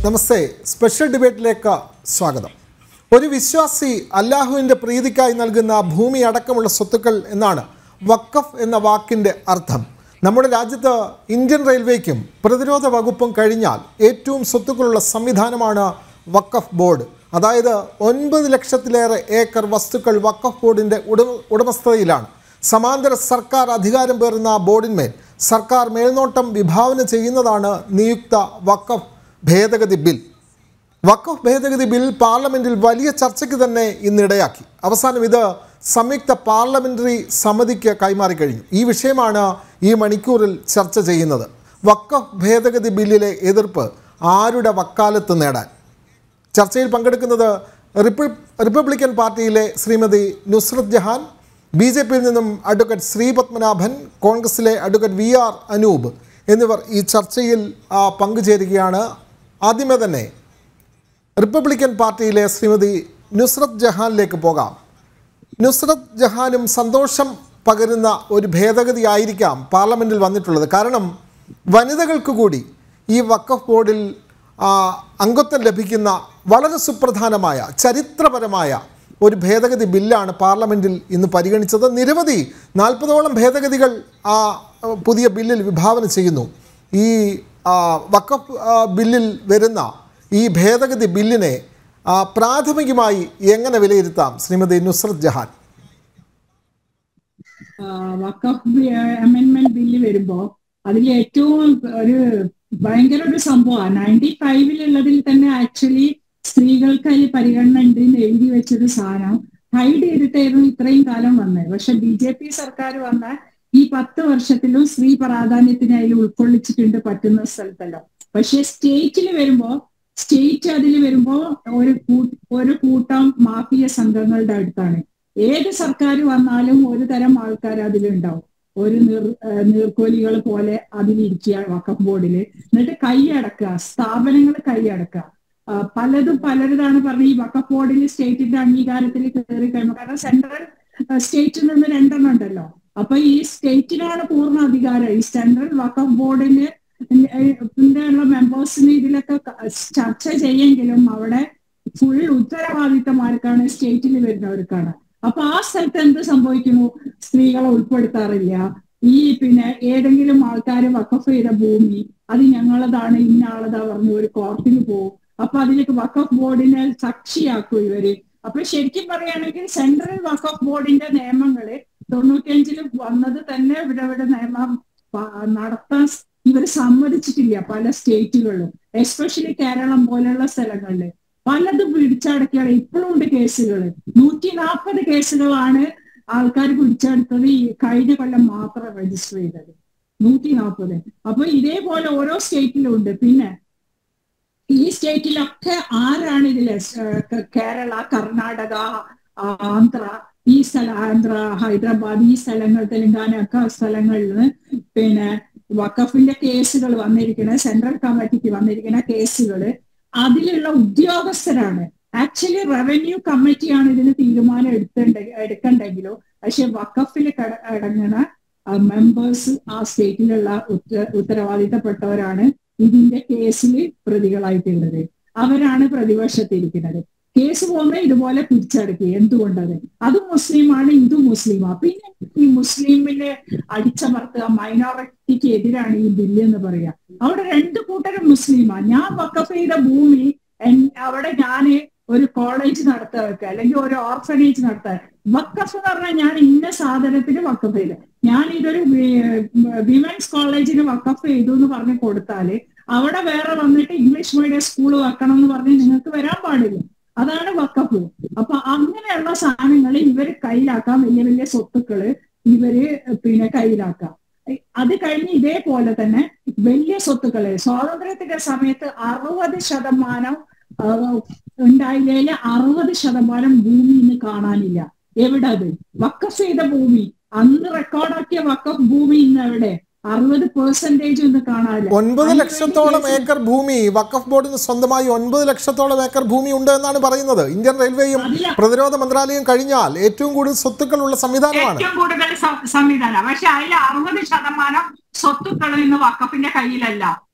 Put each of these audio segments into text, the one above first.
നമസ്തേ special ഡിബേറ്റിലേക്ക് സ്വാഗതം ഒരു വിശ്വാസി അല്ലാഹുവിൻ്റെ പ്രീതിക്കായി നൽകുന്ന ഭൂമി അടക്കമുള്ള സ്വത്തുക്കൾ എന്നാണ് വക്കഫ് എന്ന വാക്കിൻ്റെ അർത്ഥം നമ്മുടെ രാജ്യത്ത് ഇന്ത്യൻ റെയിൽവേക്കും പ്രതിരോധ വകുപ്പും കഴിഞ്ഞാൽ ഏറ്റവും സ്വത്തുക്കളുള്ള സംവിധാനമാണ് വക്കഫ് ബോർഡ് അതായത് ഒൻപത് ലക്ഷത്തിലേറെ ഏക്കർ വസ്തുക്കൾ വക്കഫ് ബോർഡിൻ്റെ ഉടമ ഉടമസ്ഥതയിലാണ് സമാന്തര സർക്കാർ അധികാരം പേറുന്ന ബോർഡിന്മേൽ സർക്കാർ മേൽനോട്ടം വിഭാവന ചെയ്യുന്നതാണ് നിയുക്ത വക്കഫ് ഭേദഗതി ബിൽ വഖഫ് ഭേദഗതി ബിൽ പാർലമെന്റിൽ വലിയ ചർച്ചയ്ക്ക് തന്നെ ഇന്നിടയാക്കി അവസാനം ഇത് സംയുക്ത പാർലമെന്ററി സമിതിക്ക് കൈമാറി കഴിഞ്ഞു ഈ വിഷയമാണ് ഈ മണിക്കൂറിൽ ചർച്ച ചെയ്യുന്നത് വഖഫ് ഭേദഗതി ബില്ലിലെ എതിർപ്പ് ആരുടെ വക്കാലത്ത് നേടാൻ ചർച്ചയിൽ പങ്കെടുക്കുന്നത് റിപ്പ- റിപ്പബ്ലിക്കൻ പാർട്ടിയിലെ ശ്രീമതി നുസ്രത് ജഹാൻ ബി ജെ പിയിൽ നിന്നും അഡ്വക്കേറ്റ് ശ്രീ പത്മനാഭൻ കോൺഗ്രസിലെ അഡ്വക്കേറ്റ് വി ആർ അനൂപ് എന്നിവർ ഈ ചർച്ചയിൽ ആ, പങ്കുചേരുകയാണ് ആദ്യമേ തന്നെ റിപ്പബ്ലിക്കൻ പാർട്ടിയിലെ ശ്രീമതി നുസ്രത് ജഹാനിലേക്ക് പോകാം നുസ്രത് ജഹാനും സന്തോഷം പകരുന്ന ഒരു ഭേദഗതി ആയിരിക്കാം പാർലമെൻറ്റിൽ വന്നിട്ടുള്ളത് കാരണം വനിതകൾക്ക് കൂടി ഈ വഖഫ് ബോർഡിൽ ആ, അംഗത്വം ലഭിക്കുന്ന വളരെ സുപ്രധാനമായ ചരിത്രപരമായ ഒരു ഭേദഗതി ബില്ലാണ് പാർലമെൻറ്റിൽ ഇന്ന് പരിഗണിച്ചത് നിരവധി നാൽപ്പതോളം ഭേദഗതികൾ ആ പുതിയ ബില്ലിൽ വിഭാവന ചെയ്യുന്നു ഈ ആ, വഖഫ് ആ, ബില്ലിൽ വരുന്ന ഈ ഭേദഗതി ബില്ലിനെ ആ, പ്രാഥമികമായി എങ്ങനെ വിലയിരുത്താം ശ്രീമതി നുസ്രത് ജഹാൻ വക്കഫ് അമെന്റ്മെന്റ് ബില്ല് വരുമ്പോ അതിൽ ഏറ്റവും ഒരു ഭയങ്കര ഒരു സംഭവമാണ് നയൻറ്റി ഫൈവിലുള്ളതിൽ തന്നെ ആക്ച്വലി സ്ത്രീകൾക്ക് അതിൽ പരിഗണന ഉണ്ട് എന്ന് എഴുതി വെച്ചൊരു സാധനം ഹൈഡ് ചെയ്തിട്ടായിരുന്നു ഇത്രയും കാലം വന്നത് പക്ഷെ ബി ജെ പി സർക്കാർ വന്ന ഈ പത്ത് വർഷത്തിലും സ്ത്രീ പ്രാധാന്യത്തിന് അതിൽ ഉൾക്കൊള്ളിച്ചിട്ടുണ്ട് പറ്റുന്ന സ്ഥലത്തെല്ലാം പക്ഷെ സ്റ്റേറ്റിൽ വരുമ്പോ സ്റ്റേറ്റ് അതിൽ വരുമ്പോ ഒരു കൂ- ഒരു കൂട്ടം മാഫിയ സംഘങ്ങളുടെ അടുത്താണ് ഏത് സർക്കാർ വന്നാലും ഒരു തരം ആൾക്കാർ അതിലുണ്ടാവും ഒരു നീർ നീർക്കോലികൾ പോലെ അതിലിരിക്കുക വക്കഫ് ബോർഡിൽ എന്നിട്ട് കൈയടക്കുക സ്ഥാപനങ്ങൾ കൈയടക്കുക ആ, പലതും പലരുതാണ് പറഞ്ഞ ഈ വക്കഫ് ബോർഡിൽ സ്റ്റേറ്റിന്റെ അംഗീകാരത്തിൽ കയറി കഴിയുമ്പോൾ കാരണം സെൻട്രൽ സ്റ്റേറ്റിൽ നിന്ന് രണ്ടെണ്ണം ഉണ്ടല്ലോ അപ്പൊ ഈ സ്റ്റേറ്റിനാണ് പൂർണ്ണ അധികാരം ഈ സെൻട്രൽ വക്കഫ് ബോർഡിന് ഉള്ള മെമ്പേഴ്സിന് ഇതിലൊക്കെ ക- ചർച്ച ചെയ്യെങ്കിലും അവിടെ ഫുൾ ഉത്തരവാദിത്തമാർക്കാണ് സ്റ്റേറ്റിൽ വരുന്നവർക്കാണ് അപ്പൊ ആ സ്ഥലത്ത് എന്ത് സംഭവിക്കുന്നു സ്ത്രീകളെ ഉൾപ്പെടുത്താറില്ല ഈ പിന്നെ ഏതെങ്കിലും ആൾക്കാർ വക്കഫ് ചെയ്ത ഭൂമി അത് ഞങ്ങളതാണ് ഇന്ന ആളതാ പറഞ്ഞു ഒരു കോർട്ടിൽ പോകും അപ്പൊ അതിലേക്ക് വക്കഫ് ബോർഡിനെ സാക്ഷിയാക്കും ഇവര് അപ്പൊ ശരിക്കും പറയുകയാണെങ്കിൽ സെൻട്രൽ വക്കഫ് ബോർഡിന്റെ നിയമങ്ങള് തൊണ്ണൂറ്റിയഞ്ചിൽ വന്നത് തന്നെ ഇവിടെ ഇവിടെ നിയമം പ- നടത്താൻ ഇവർ സമ്മതിച്ചിട്ടില്ല പല സ്റ്റേറ്റുകളിലും എസ്പെഷ്യലി കേരളം പോലെയുള്ള സ്ഥലങ്ങളിൽ പലതും പിടിച്ചടക്കിയാണ് ഇപ്പോഴും ഉണ്ട് കേസുകൾ നൂറ്റി നാൽപ്പത് കേസുകളാണ് ആൾക്കാർ പിടിച്ചെടുത്തത് ഈ കഴിഞ്ഞ കൊല്ലം മാത്രം രജിസ്റ്റർ ചെയ്തത് നൂറ്റി നാൽപ്പത് അപ്പൊ ഇതേപോലെ ഓരോ സ്റ്റേറ്റിലും ഉണ്ട് പിന്നെ ഈ സ്റ്റേറ്റിലൊക്കെ ആരാണ് ഇതില് ഏഹ് ക- കേരള കർണാടക ആ, ആന്ധ്ര ഈ സ്ഥല ആന്ധ്ര ഹൈദരാബാദ് ഈ സ്ഥലങ്ങൾ തെലങ്കാന ഒക്കെ സ്ഥലങ്ങളിൽ നിന്ന് പിന്നെ വഖഫിന്റെ കേസുകൾ വന്നിരിക്കുന്ന സെൻട്രൽ കമ്മിറ്റിക്ക് വന്നിരിക്കുന്ന കേസുകൾ അതിലുള്ള ഉദ്യോഗസ്ഥരാണ് ആക്ച്വലി റവന്യൂ കമ്മിറ്റിയാണ് ഇതിന് തീരുമാനം എടുത്തേണ്ട എടുക്കണ്ടെങ്കിലും പക്ഷെ വഖഫിൽ കട അടങ്ങുന്ന മെമ്പേഴ്സ് ആ സ്റ്റേറ്റിലുള്ള ഉത്ത ഉത്തരവാദിത്തപ്പെട്ടവരാണ് ഇതിന്റെ കേസിൽ പ്രതികളായിട്ടുള്ളത് അവരാണ് പ്രതിപക്ഷത്തിരിക്കുന്നത് കേസ് പോകുമ്പോൾ ഇതുപോലെ പിടിച്ചടക്കി എന്തുകൊണ്ടത് അത് മുസ്ലിമാണ് ഇത് മുസ്ലിമാ പിന്നെ ഈ മുസ്ലിമിനെ അടിച്ചമർത്തുക മൈനോറിറ്റിക്ക് എതിരാണ് ഈ ബില്ല് എന്ന് പറയാ അവിടെ രണ്ട് കൂട്ടരും മുസ്ലിമാ ഞാൻ വക്കഫ് ചെയ്ത ഭൂമി എൻ- അവിടെ ഞാന് ഒരു കോളേജ് നടത്താൻ വെക്കുക അല്ലെങ്കിൽ ഒരു ഓർഫനേജ് നടത്താൻ വക്കഫ് എന്ന് പറഞ്ഞാൽ ഞാൻ ഇന്ന സാധനത്തിന് വക്കഫ് ചെയ്ത് ഞാൻ ഇതൊരു വിമൻസ് കോളേജിന് വക്കഫ് ചെയ്തു എന്ന് പറഞ്ഞ് കൊടുത്താല് അവിടെ വേറെ വന്നിട്ട് ഇംഗ്ലീഷ് മീഡിയം സ്കൂൾ വെക്കണം എന്ന് പറഞ്ഞ് നിങ്ങൾക്ക് വരാൻ പാടില്ല അതാണ് വക്കഫ് അപ്പൊ അങ്ങനെയുള്ള സാധനങ്ങൾ ഇവര് കയ്യിലാക്കാം വലിയ വലിയ സ്വത്തുക്കള് ഇവര് പിന്നെ കയ്യിലാക്കാം അത് കഴിഞ്ഞ് ഇതേപോലെ തന്നെ വലിയ സ്വത്തുക്കള് സ്വാതന്ത്ര്യത്തിന്റെ സമയത്ത് അറുപത് ശതമാനം ആ, ഉണ്ടായതില് അറുപത് ശതമാനം ഭൂമി ഇന്ന് കാണാനില്ല എവിടെ അത് വക്കഫ് ചെയ്ത ഭൂമി അന്ന് റെക്കോർഡാക്കിയ വക്കഫ് ഭൂമി ഇന്ന് എവിടെ അറുപത് പെർസെന്റേജ് ഇന്ന് കാണാനില്ല ഒൻപത് അതിന് ലക്ഷത്തോളം വേണ്ടി ഏക്കർ ഭൂമി വഖഫ് ബോർഡിന് സ്വന്തമായി ഒൻപത് ലക്ഷത്തോളം ഏക്കർ ഭൂമി ഉണ്ട് എന്നാണ് പറയുന്നത് ഇന്ത്യൻ റെയിൽവേയും അതില- പ്രതിരോധ മന്ത്രാലയം കഴിഞ്ഞാൽ ഏറ്റവും കൂടുതൽ സ്വത്തുക്കളുള്ള സംവിധാനമാണ് ഏറ്റവും കൂടുതൽ സം- സംവിധാനം പക്ഷെ അതിൽ അറുപത് ശതമാനം സ്വത്തുക്കൾ ഇന്ന് വക്കഫിന്റെ കയ്യിലല്ല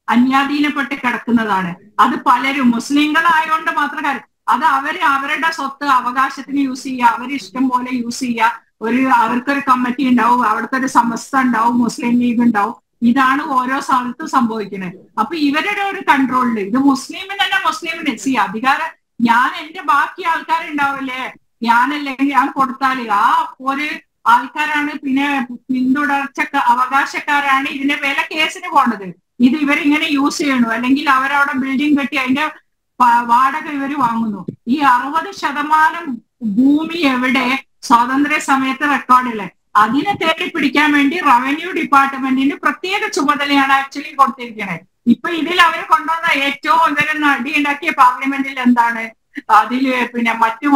അന്യാധീനപ്പെട്ട് കിടക്കുന്നതാണ് അത് പലരും മുസ്ലിങ്ങളായതുകൊണ്ട് മാത്രം കാര്യം അത് അവര് അവരുടെ സ്വത്ത് അവകാശത്തിന് യൂസ് ചെയ്യുക അവർ ഇഷ്ടം പോലെ യൂസ് ചെയ്യുക ഒരു അവർക്കൊരു കമ്മിറ്റി ഉണ്ടാവും അവിടുത്തെ ഒരു സമസ്ത ഉണ്ടാവും മുസ്ലിം ലീഗ് ഉണ്ടാവും ഇതാണ് ഓരോ സ്ഥലത്തും സംഭവിക്കുന്നത് അപ്പൊ ഇവരുടെ ഒരു കൺട്രോളില് ഇത് മുസ്ലിമിന് തന്നെ മുസ്ലിമിന് സി അധികാരം ഞാൻ എന്റെ ബാക്കി ആൾക്കാരുണ്ടാവില്ലേ ഞാനല്ലെങ്കിൽ ഞാൻ കൊടുത്താൽ ആ ഒരു ആൾക്കാരാണ് പിന്നെ പിന്തുടർച്ച അവകാശക്കാരാണ് ഇതിന്റെ വില കേസിന് പോണത് ഇത് ഇവരിങ്ങനെ യൂസ് ചെയ്യണു അല്ലെങ്കിൽ അവരവിടെ ബിൽഡിംഗ് കെട്ടി അതിന്റെ പ- വാടക ഇവർ വാങ്ങുന്നു ഈ അറുപത് ശതമാനം ഭൂമി എവിടെ സ്വാതന്ത്ര്യ സമയത്ത് റെക്കോർഡില് അതിനെ തേടി പിടിക്കാൻ വേണ്ടി റവന്യൂ ഡിപ്പാർട്ട്മെന്റിന് പ്രത്യേക ചുമതലയാണ് ആക്ച്വലി കൊടുത്തിരിക്കുന്നത് ഇപ്പൊ ഇതിൽ അവർ കൊണ്ടുവന്ന ഏറ്റവും ഇവരൊന്ന് അടിയുണ്ടാക്കിയ പാർലമെന്റിൽ എന്താണ് അതില് പിന്നെ മറ്റു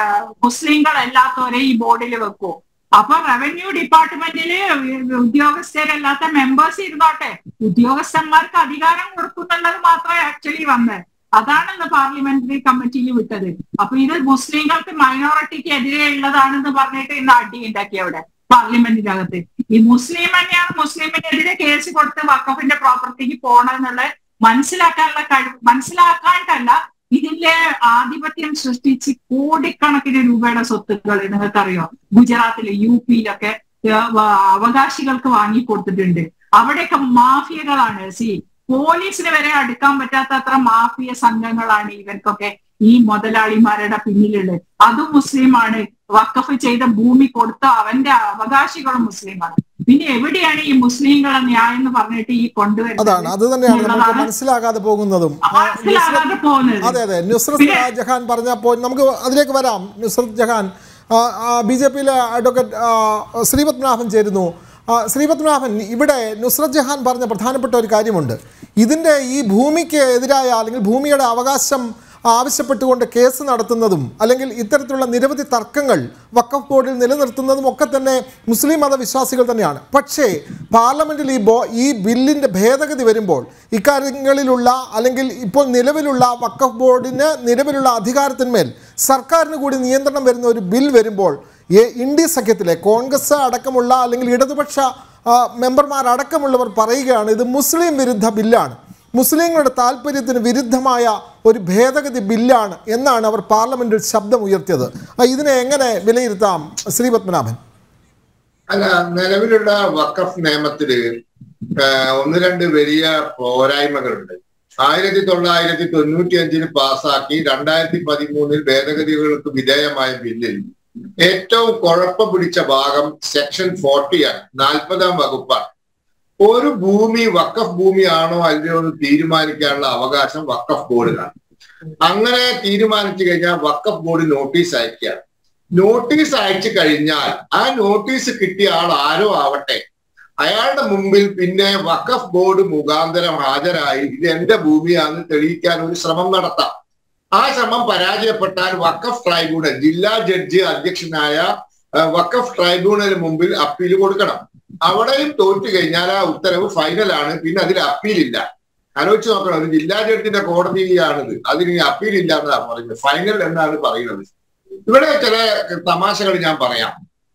മുസ്ലിങ്ങളല്ലാത്തവരെ ഈ ബോർഡിൽ വെക്കൂ അപ്പൊ റവന്യൂ ഡിപ്പാർട്ട്മെന്റില് ഉദ്യോഗസ്ഥരല്ലാത്ത മെമ്പേഴ്സ് ഇരുന്നോട്ടെ ഉദ്യോഗസ്ഥന്മാർക്ക് അധികാരം കൊടുക്കുന്നുള്ളത് മാത്രമേ ആക്ച്വലി വന്ന് അതാണ് ഇന്ന് പാർലമെന്ററി കമ്മിറ്റിയിൽ വിട്ടത് അപ്പൊ ഇത് മുസ്ലിങ്ങൾക്ക് മൈനോറിറ്റിക്ക് എതിരെ ഉള്ളതാണെന്ന് പറഞ്ഞിട്ട് ഇന്ന് അടി ഉണ്ടാക്കി അവിടെ പാർലമെന്റിനകത്ത് ഈ മുസ്ലിം തന്നെയാണ് മുസ്ലിമിനെതിരെ കേസ് കൊടുത്ത് വക്കഫിന്റെ പ്രോപ്പർട്ടിക്ക് പോകണമെന്നുള്ള മനസ്സിലാക്കാനുള്ള കഴിവ് മനസ്സിലാക്കാണ്ടല്ല ഇതിന്റെ ആധിപത്യം സൃഷ്ടിച്ച് കോടിക്കണക്കിന് രൂപയുടെ സ്വത്തുക്കൾ നിങ്ങൾക്കറിയോ ഗുജറാത്തില് യു പിയിലൊക്കെ ഏർ, വ- അവകാശികൾക്ക് വാങ്ങി കൊടുത്തിട്ടുണ്ട് അവിടെയൊക്കെ മാഫിയകളാണ് സി പോലീസിന് വരെ അടുക്കാൻ പറ്റാത്ത അത്ര മാഫിയ സംഘങ്ങളാണ് ഇവർക്കൊക്കെ ഈ മുതലാളിമാരുടെ പിന്നിലുള്ളത് അതും മുസ്ലിമാണ് വക്കഫ് ചെയ്ത ഭൂമി കൊടുത്ത അവന്റെ അവകാശികളും മുസ്ലിമാണ് പിന്നെ എവിടെയാണ് ഈ മുസ്ലിങ്ങളെ ന്യായം എന്ന് പറഞ്ഞിട്ട് ഈ കൊണ്ടുവരുന്നത് അതാണ് അത് തന്നെയാണ് നമുക്ക് എന്നുള്ളതാണ് മനസ്സിലാകാതെ പോകുന്നതും ആ, നുസ്രത്ത് മനസ്സിലാകാതെ പോകുന്നത് അതെ അതെ നുസ്രത്ത് പിന്നെ- ജഹാൻ പറഞ്ഞപ്പോൾ നമുക്ക് അതിലേക്ക് വരാം നുസ്രത്ത് ജഹാൻ ബി ജെ പിയിലെ അഡ്വക്കേറ്റ് ആ, ശ്രീപത്മനാഭൻ ചേരുന്നു ആ, ശ്രീപത്മനാഭൻ ഇവിടെ നുസ്രത്ത് ജഹാൻ പറഞ്ഞ പ്രധാനപ്പെട്ട ഒരു കാര്യമുണ്ട് ഇതിൻ്റെ ഈ ഭൂമിക്ക് എതിരായ അല്ലെങ്കിൽ ഭൂമിയുടെ അവകാശം ആവശ്യപ്പെട്ടുകൊണ്ട് കേസ് നടത്തുന്നതും അല്ലെങ്കിൽ ഇത്തരത്തിലുള്ള നിരവധി തർക്കങ്ങൾ വഖഫ് ബോർഡിൽ നിലനിർത്തുന്നതും ഒക്കെ തന്നെ മുസ്ലിം മതവിശ്വാസികൾ തന്നെയാണ് പക്ഷേ പാർലമെന്റിൽ ഈ ബോ ഈ ബില്ലിൻ്റെ ഭേദഗതി വരുമ്പോൾ ഇക്കാര്യങ്ങളിലുള്ള അല്ലെങ്കിൽ ഇപ്പോൾ നിലവിലുള്ള വഖഫ് ബോർഡിന് നിലവിലുള്ള അധികാരത്തിന്മേൽ സർക്കാരിന് കൂടി നിയന്ത്രണം വരുന്ന ഒരു ബിൽ വരുമ്പോൾ ഈ ഇന്ത്യ സഖ്യത്തിലെ കോൺഗ്രസ് അടക്കമുള്ള അല്ലെങ്കിൽ ഇടതുപക്ഷ ആ, മെമ്പർമാരടക്കമുള്ളവർ പറയുകയാണ് ഇത് മുസ്ലിം വിരുദ്ധ ബില്ലാണ് മുസ്ലിങ്ങളുടെ താല്പര്യത്തിന് വിരുദ്ധമായ ഒരു ഭേദഗതി ബില്ലാണ് എന്നാണ് അവർ പാർലമെന്റിൽ ശബ്ദം ഉയർത്തിയത് ആ, ഇതിനെ എങ്ങനെ വിലയിരുത്താം ശ്രീ പത്മനാഭൻ അല്ല നിലവിലുള്ള വഖഫ് നിയമത്തില് ആ, ഒന്ന് രണ്ട് വലിയ പോരായ്മകളുണ്ട് ആയിരത്തി തൊള്ളായിരത്തി തൊണ്ണൂറ്റി അഞ്ചിന് പാസാക്കി രണ്ടായിരത്തി പതിമൂന്നിൽ ഭേദഗതികൾക്ക് വിധേയമായ ബില്ലിൽ ഏറ്റവും കുഴപ്പം പിടിച്ച ഭാഗം സെക്ഷൻ ഫോർട്ടിയാണ് നാൽപ്പതാം വകുപ്പാണ് ഒരു ഭൂമി വക്കഫ് ഭൂമിയാണോ അല്ലയോ എന്ന് തീരുമാനിക്കാനുള്ള അവകാശം വക്കഫ് ബോർഡിനാണ് അങ്ങനെ തീരുമാനിച്ചു കഴിഞ്ഞാൽ വക്കഫ് ബോർഡ് നോട്ടീസ് അയക്കുകയാണ് നോട്ടീസ് അയച്ചു കഴിഞ്ഞാൽ ആ നോട്ടീസ് കിട്ടിയ ആൾ ആരോ ആവട്ടെ അയാളുടെ മുമ്പിൽ പിന്നെ വഖഫ് ബോർഡ് മുഖാന്തരം ഹാജരായി ഇത് എന്റെ ഭൂമിയാണെന്ന് തെളിയിക്കാൻ ഒരു ശ്രമം നടത്താം ആ ശ്രമം പരാജയപ്പെട്ടാൽ വഖഫ് ട്രൈബ്യൂണൽ ജില്ലാ ജഡ്ജി അധ്യക്ഷനായ ആ, വഖഫ് ട്രൈബ്യൂണലിന് മുമ്പിൽ അപ്പീൽ കൊടുക്കണം അവിടെയും തോറ്റു കഴിഞ്ഞാൽ ആ ഉത്തരവ് ഫൈനലാണ് പിന്നെ അതിൽ അപ്പീലില്ല ആലോചിച്ച് നോക്കണം ഒരു ജില്ലാ ജഡ്ജിന്റെ കോടതിയാണിത് അതിന് അപ്പീൽ ഇല്ല എന്നാണ് പറയുന്നത് ഫൈനൽ എന്നാണ് പറയുന്നത് ഇവിടെ ചില തമാശകൾ ഞാൻ പറയാം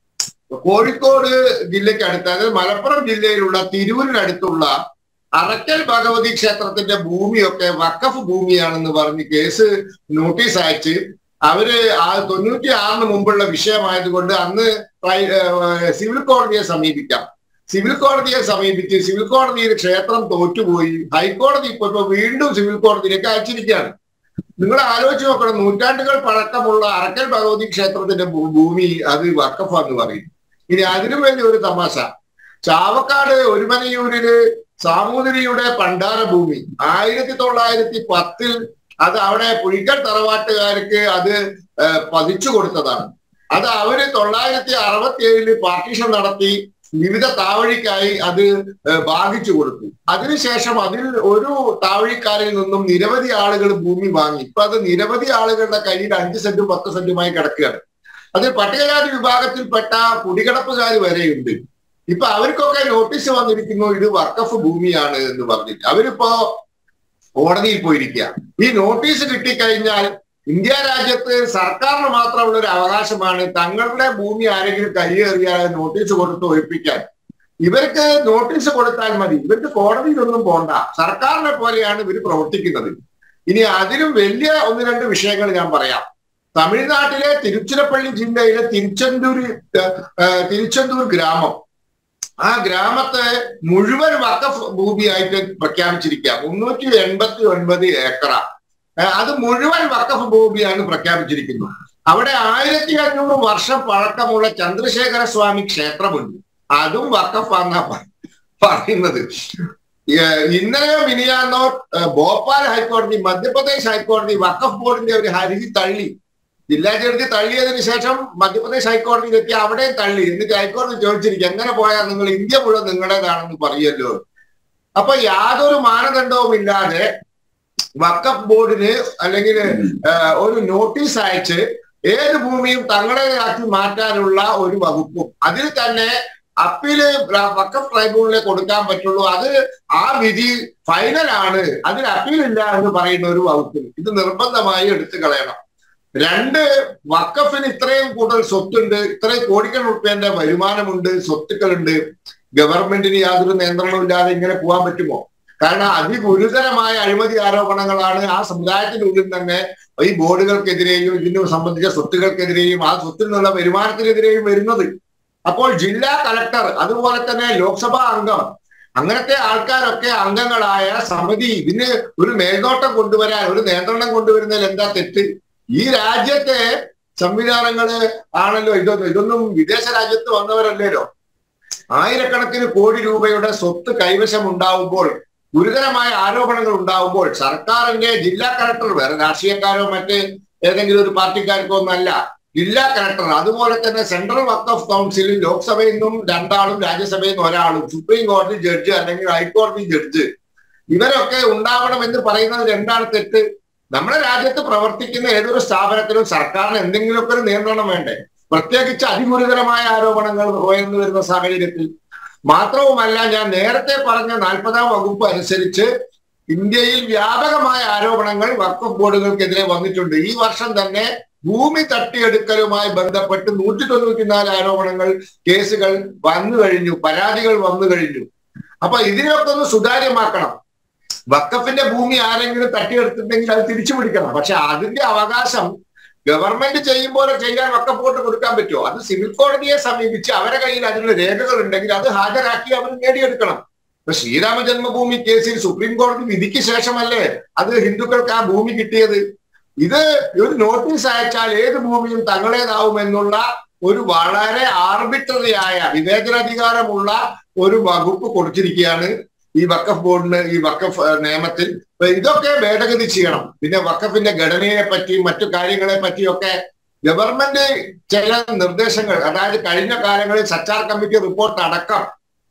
കോഴിക്കോട് ജില്ലയ്ക്ക് അടുത്ത് അതായത് മലപ്പുറം ജില്ലയിലുള്ള തിരൂരിനടുത്തുള്ള അറക്കൽ ഭഗവതി ക്ഷേത്രത്തിന്റെ ഭൂമിയൊക്കെ വക്കഫ് ഭൂമിയാണെന്ന് പറഞ്ഞ് കേസ് നോട്ടീസ് അയച്ച് അവര് ആ തൊണ്ണൂറ്റി ആറിന് മുമ്പുള്ള വിഷയമായതുകൊണ്ട് അന്ന് പ്രൈ- ഏഹ് സിവിൽ കോടതിയെ സമീപിക്കാം സിവിൽ കോടതിയെ സമീപിച്ച് സിവിൽ കോടതിയിൽ ക്ഷേത്രം തോറ്റുപോയി ഹൈക്കോടതി ഇപ്പൊ ഇപ്പൊ വീണ്ടും സിവിൽ കോടതിയിലേക്ക് അയച്ചിരിക്കുകയാണ് നിങ്ങൾ ആലോചിച്ച് നോക്കണം നൂറ്റാണ്ടുകൾ പഴക്കമുള്ള അറക്കൽ ഭഗവതി ക്ഷേത്രത്തിന്റെ ഭൂ- ഭൂമി അത് വക്കഫാന്ന് പറയും ഇനി അതിനും വലിയ ഒരു തമാശ ചാവക്കാട് ഒരുമനയൂരില് സാമൂതിരിയുടെ പണ്ടാര ഭൂമി ആയിരത്തി തൊള്ളായിരത്തി പത്തിൽ അത് അവിടെ പുഴിക്കൽ തറവാട്ടുകാർക്ക് അത് ഏഹ്, പതിച്ചു കൊടുത്തതാണ് അത് അവര് തൊള്ളായിരത്തി അറുപത്തി ഏഴില് പാർട്ടീഷൻ നടത്തി വിവിധ താവഴിക്കായി അത് ഏഹ്, ഭാഗിച്ചു കൊടുത്തു അതിനുശേഷം അതിൽ ഒരു താവഴിക്കാരിൽ നിന്നും നിരവധി ആളുകൾ ഭൂമി വാങ്ങി ഇപ്പൊ അത് നിരവധി ആളുകളുടെ കയ്യിൽ അഞ്ച് സെന്റും പത്ത് സെന്റുമായി കിടക്കുകയാണ് അതിൽ പട്ടികജാതി വിഭാഗത്തിൽപ്പെട്ട കുടികിടപ്പുകാർ വരെയുണ്ട് ഇപ്പൊ അവർക്കൊക്കെ നോട്ടീസ് വന്നിരിക്കുന്നു ഇത് വക്കഫ് ഭൂമിയാണ് എന്ന് പറഞ്ഞിട്ട് അവരിപ്പോ കോടതിയിൽ പോയിരിക്കുക ഈ നോട്ടീസ് കിട്ടിക്കഴിഞ്ഞാൽ ഇന്ത്യ രാജ്യത്ത് സർക്കാരിന് മാത്രമുള്ള ഒരു അവകാശമാണ് തങ്ങളുടെ ഭൂമി ആരെങ്കിലും കയ്യേറിയാൽ നോട്ടീസ് കൊടുത്ത് ഒഴിപ്പിക്കാൻ ഇവർക്ക് നോട്ടീസ് കൊടുത്താൽ മതി ഇവർക്ക് കോടതിയിലൊന്നും പോണ്ട സർക്കാരിനെ പോലെയാണ് ഇവർ പ്രവർത്തിക്കുന്നത് ഇനി അതിലും വലിയ ഒന്ന് രണ്ട് വിഷയങ്ങൾ ഞാൻ പറയാം തമിഴ്നാട്ടിലെ തിരുച്ചിറപ്പള്ളി ജില്ലയിലെ തിരുച്ചെന്തൂർ തിരുച്ചെന്തൂർ ഗ്രാമം ആ ഗ്രാമത്തെ മുഴുവൻ വക്കഫ് ഭൂമിയായിട്ട് പ്രഖ്യാപിച്ചിരിക്കുക മുന്നൂറ്റി എൺപത്തി ഒൻപത് ഏക്കറ അത് മുഴുവൻ വക്കഫ് ഭൂമിയാണ് പ്രഖ്യാപിച്ചിരിക്കുന്നത് അവിടെ ആയിരത്തി അഞ്ഞൂറ് വർഷം പഴക്കമുള്ള ചന്ദ്രശേഖര സ്വാമി ക്ഷേത്രമുണ്ട് അതും വക്കഫാന്നാ പറയുന്നത് ഇന്നലെയോ മിനിയാന്നോ ഭോപ്പാൽ ഹൈക്കോടതി മധ്യപ്രദേശ് ഹൈക്കോടതി വക്കഫ് ബോർഡിന്റെ ഒരു ഹർജി തള്ളി ജില്ലാ ജഡ്ജി തള്ളിയതിനു ശേഷം മധ്യപ്രദേശ് ഹൈക്കോടതിയിൽ എത്തി അവിടെയും തള്ളി എന്നിട്ട് ഹൈക്കോടതി ചോദിച്ചിരിക്കും എങ്ങനെ പോയാൽ നിങ്ങൾ ഇന്ത്യ മുഴുവൻ നിങ്ങളുടേതാണെന്ന് പറയുമല്ലോ അപ്പൊ യാതൊരു മാനദണ്ഡവും ഇല്ലാതെ വക്കഫ് ബോർഡിന് അല്ലെങ്കിൽ ഒരു നോട്ടീസ് അയച്ച് ഏത് ഭൂമിയും തങ്ങളുടേതാക്കി മാറ്റാനുള്ള ഒരു വകുപ്പും അതിൽ തന്നെ അപ്പീല് വക്കഫ് ട്രൈബ്യൂണലിൽ കൊടുക്കാൻ പറ്റുള്ളൂ അത് ആ വിധി ഫൈനലാണ് അതിൽ അപ്പീലില്ല എന്ന് പറയുന്ന ഒരു വകുപ്പിൽ ഇത് നിർബന്ധമായി എടുത്തു കളയണം രണ്ട് വക്കഫിന് ഇത്രയും കൂടുതൽ സ്വത്തുണ്ട് ഇത്രയും കോടിക്കണക്കിന് റുപ്യന്റെ വരുമാനമുണ്ട് സ്വത്തുക്കളുണ്ട് ഗവൺമെന്റിന് യാതൊരു നിയന്ത്രണവും ഇല്ലാതെ ഇങ്ങനെ പോകാൻ പറ്റുമോ കാരണം അതിഗുരുതരമായ അഴിമതി ആരോപണങ്ങളാണ് ആ സമുദായത്തിനുള്ളിൽ തന്നെ ഈ ബോർഡുകൾക്കെതിരെയും ഇതിനെ സംബന്ധിച്ച സ്വത്തുകൾക്കെതിരെയും ആ സ്വത്തിൽ നിന്നുള്ള വരുമാനത്തിനെതിരെയും വരുന്നത് അപ്പോൾ ജില്ലാ കലക്ടർ അതുപോലെ തന്നെ ലോക്സഭാ അംഗം അങ്ങനത്തെ ആൾക്കാരൊക്കെ അംഗങ്ങളായ സമിതി ഇതിന് ഒരു മേൽനോട്ടം കൊണ്ടുവരാൻ ഒരു നിയന്ത്രണം കൊണ്ടുവരുന്നതിൽ എന്താ തെറ്റ് ഈ രാജ്യത്തെ സംവിധാനങ്ങള് ആണല്ലോ ഇതൊന്നും ഇതൊന്നും വിദേശ രാജ്യത്ത് വന്നവരല്ലേലോ ആയിരക്കണക്കിന് കോടി രൂപയുടെ സ്വത്ത് കൈവശം ഉണ്ടാവുമ്പോൾ ഗുരുതരമായ ആരോപണങ്ങൾ ഉണ്ടാവുമ്പോൾ സർക്കാരിന്റെ ജില്ലാ കളക്ടർ വേറെ രാഷ്ട്രീയക്കാരോ മറ്റ് ഏതെങ്കിലും ഒരു പാർട്ടിക്കാർക്കോ ഒന്നല്ല ജില്ലാ കളക്ടർ അതുപോലെ തന്നെ സെൻട്രൽ വർക്ക് ഓഫ് കൗൺസിലിൽ ലോക്സഭയിൽ നിന്നും രണ്ടാളും രാജ്യസഭയിൽ നിന്നും ഒരാളും സുപ്രീം കോടതി ജഡ്ജ് അല്ലെങ്കിൽ ഹൈക്കോടതി ജഡ്ജ് ഇവരൊക്കെ ഉണ്ടാവണം എന്ന് പറയുന്നത് എന്താണ് തെറ്റ് നമ്മുടെ രാജ്യത്ത് പ്രവർത്തിക്കുന്ന ഏതൊരു സ്ഥാപനത്തിലും സർക്കാരിന് എന്തെങ്കിലുമൊക്കെ ഒരു നിയന്ത്രണം വേണ്ടേ പ്രത്യേകിച്ച് അതിഗുരുതരമായ ആരോപണങ്ങൾ ഉയർന്നു വരുന്ന സാഹചര്യത്തിൽ മാത്രവുമല്ല ഞാൻ നേരത്തെ പറഞ്ഞ നാൽപ്പതാം വകുപ്പ് അനുസരിച്ച് ഇന്ത്യയിൽ വ്യാപകമായ ആരോപണങ്ങൾ വഖഫ് ബോർഡുകൾക്കെതിരെ വന്നിട്ടുണ്ട് ഈ വർഷം തന്നെ ഭൂമി തട്ടിയെടുക്കലുമായി ബന്ധപ്പെട്ട് നൂറ്റി തൊണ്ണൂറ്റിനാല് ആരോപണങ്ങൾ കേസുകൾ വന്നു കഴിഞ്ഞു പരാതികൾ വന്നു കഴിഞ്ഞു അപ്പൊ ഇതിനൊക്കെ ഒന്ന് സുതാര്യമാക്കണം വക്കഫിന്റെ ഭൂമി ആരെങ്കിലും തട്ടിയെടുത്തിട്ടുണ്ടെങ്കിൽ അത് തിരിച്ചു പിടിക്കണം പക്ഷെ അതിന്റെ അവകാശം ഗവൺമെന്റ് ചെയ്യും പോലെ ചെയ്യാൻ വക്കഫ് ബോർഡ് കൊടുക്കാൻ പറ്റുമോ അത് സിവിൽ കോടതിയെ സമീപിച്ച് അവരെ കയ്യിൽ അതിനുള്ള രേഖകൾ ഉണ്ടെങ്കിൽ അത് ഹാജരാക്കി അവർ നേടിയെടുക്കണം ഇപ്പൊ ശ്രീരാമ ജന്മഭൂമി കേസിൽ സുപ്രീം കോടതി വിധിക്ക് ശേഷമല്ലേ അത് ഹിന്ദുക്കൾക്ക് ആ ഭൂമി കിട്ടിയത് ഇത് ഒരു നോട്ടീസ് അയച്ചാൽ ഏത് ഭൂമിയും തങ്ങളുടേതാവുമെന്നുള്ള ഒരു വളരെ ആർബിട്രറിയായ വിവേചനാധികാരമുള്ള ഒരു വകുപ്പ് കൊടുത്തിരിക്കുകയാണ് ഈ വക്കഫ് ബോർഡിന് ഈ വക്കഫ് നിയമത്തിൽ ഇതൊക്കെ ഭേദഗതി ചെയ്യണം പിന്നെ വക്കഫിന്റെ ഘടനയെ പറ്റിയും മറ്റു കാര്യങ്ങളെ പറ്റിയൊക്കെ ഗവൺമെന്റ് ചില നിർദ്ദേശങ്ങൾ അതായത് കഴിഞ്ഞ കാലങ്ങളിൽ സച്ചാർ കമ്മിറ്റി റിപ്പോർട്ട് അടക്കം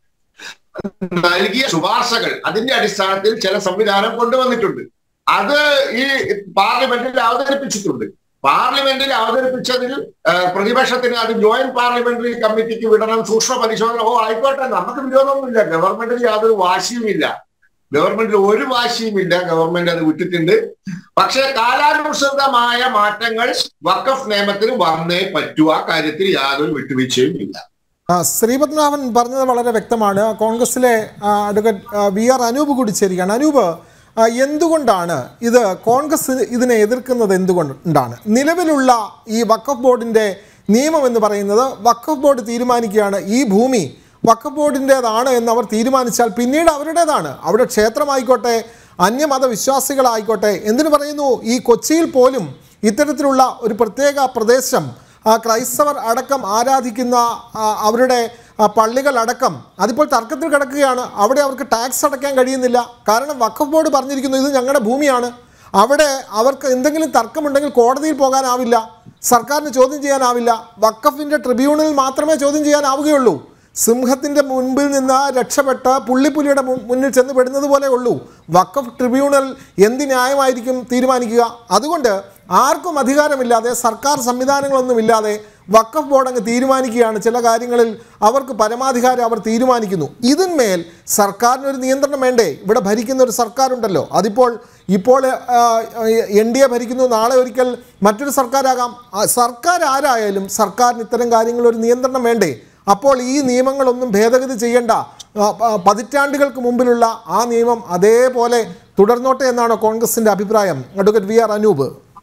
നൽകിയ ശുപാർശകൾ അതിന്റെ അടിസ്ഥാനത്തിൽ ചില സംവിധാനം കൊണ്ടുവന്നിട്ടുണ്ട് അത് ഈ പാർലമെന്റിൽ അവതരിപ്പിച്ചിട്ടുണ്ട് പാർലമെന്റിൽ അവതരിപ്പിച്ചതിൽ പ്രതിപക്ഷത്തിന് അത് ജോയിന്റ് പാർലമെന്ററി കമ്മിറ്റിക്ക് വിടണം സൂക്ഷ്മ പരിശോധന ഓ ആയിക്കോട്ടെ നമുക്ക് വിരോധമൊന്നുമില്ല ഗവൺമെന്റിൽ യാതൊരു വാശിയുമില്ല ഗവൺമെന്റിൽ ഒരു വാശിയുമില്ല ഗവൺമെന്റ് അത് വിട്ടിട്ടുണ്ട് പക്ഷെ കാലാനുസൃതമായ മാറ്റങ്ങൾ വക്കഫ് നിയമത്തിൽ വന്നേ പറ്റൂ ആ കാര്യത്തിൽ യാതൊരു വിട്ടുവീഴ്ചയും ഇല്ല ശ്രീപത്മനാഭൻ പറഞ്ഞത് വളരെ വ്യക്തമാണ് കോൺഗ്രസിലെ അഡ്വക്കേറ്റ് വി ആർ അനൂപ് കൂടി ചേരുകയാണ് അനൂപ് എന്തുകൊണ്ടാണ് ഇത് കോൺഗ്രസ് ഇതിനെ എതിർക്കുന്നത് എന്തുകൊണ്ടാണ് നിലവിലുള്ള ഈ വഖഫ് ബോർഡിൻ്റെ നിയമം എന്ന് പറയുന്നത് വഖഫ് ബോർഡ് തീരുമാനിക്കുകയാണ് ഈ ഭൂമി വഖഫ് ബോർഡിൻ്റേതാണ് എന്ന് അവർ തീരുമാനിച്ചാൽ പിന്നീട് അവരുടേതാണ് അവിടെ ക്ഷേത്രമായിക്കോട്ടെ അന്യമത വിശ്വാസികളായിക്കോട്ടെ എന്തിനു പറയുന്നു ഈ കൊച്ചിയിൽ പോലും ഇത്തരത്തിലുള്ള ഒരു പ്രത്യേക പ്രദേശം ക്രൈസ്തവർ അടക്കം ആരാധിക്കുന്ന അവരുടെ പള്ളികളടക്കം അതിപ്പോൾ തർക്കത്തിൽ കിടക്കുകയാണ് അവിടെ അവർക്ക് ടാക്സ് അടയ്ക്കാൻ കഴിയുന്നില്ല കാരണം വഖഫ് ബോർഡ് പറഞ്ഞിരിക്കുന്നു ഇത് ഞങ്ങളുടെ ഭൂമിയാണ് അവിടെ അവർക്ക് എന്തെങ്കിലും തർക്കമുണ്ടെങ്കിൽ കോടതിയിൽ പോകാനാവില്ല സർക്കാരിന് ചോദ്യം ചെയ്യാനാവില്ല വഖഫിൻ്റെ ട്രിബ്യൂണലിൽ മാത്രമേ ചോദ്യം ചെയ്യാനാവുകയുള്ളൂ സിംഹത്തിൻ്റെ മുൻപിൽ നിന്ന് രക്ഷപ്പെട്ട് പുള്ളിപ്പുലിയുടെ മുന്നിൽ ചെന്ന് പെടുന്നത് പോലെ ഉള്ളൂ വഖഫ് ട്രിബ്യൂണൽ എന്ത് ന്യായമായിരിക്കും തീരുമാനിക്കുക അതുകൊണ്ട് ആർക്കും അധികാരമില്ലാതെ സർക്കാർ സംവിധാനങ്ങളൊന്നുമില്ലാതെ വഖഫ് ബോർഡ് അങ്ങ് തീരുമാനിക്കുകയാണ് ചില കാര്യങ്ങളിൽ അവർക്ക് പരമാധികാരം അവർ തീരുമാനിക്കുന്നു ഇതിന്മേൽ സർക്കാരിന് ഒരു നിയന്ത്രണം വേണ്ടേ ഇവിടെ ഭരിക്കുന്ന ഒരു സർക്കാരുണ്ടല്ലോ അതിപ്പോൾ ഇപ്പോൾ എൻ ഡി എ ഭരിക്കുന്നു നാളെ ഒരിക്കൽ മറ്റൊരു സർക്കാരാകാം സർക്കാർ ആരായാലും സർക്കാരിന് ഇത്തരം കാര്യങ്ങൾ ഒരു നിയന്ത്രണം വേണ്ടേ അപ്പോൾ ഈ നിയമങ്ങളൊന്നും ഭേദഗതി ചെയ്യേണ്ട ആ, പ- പതിറ്റാണ്ടുകൾക്ക് മുമ്പിലുള്ള ആ നിയമം അതേപോലെ തുടർന്നോട്ടെ എന്നാണോ കോൺഗ്രസിന്റെ അഭിപ്രായം അഡ്വക്കേറ്റ് വി ആർ അനൂപ്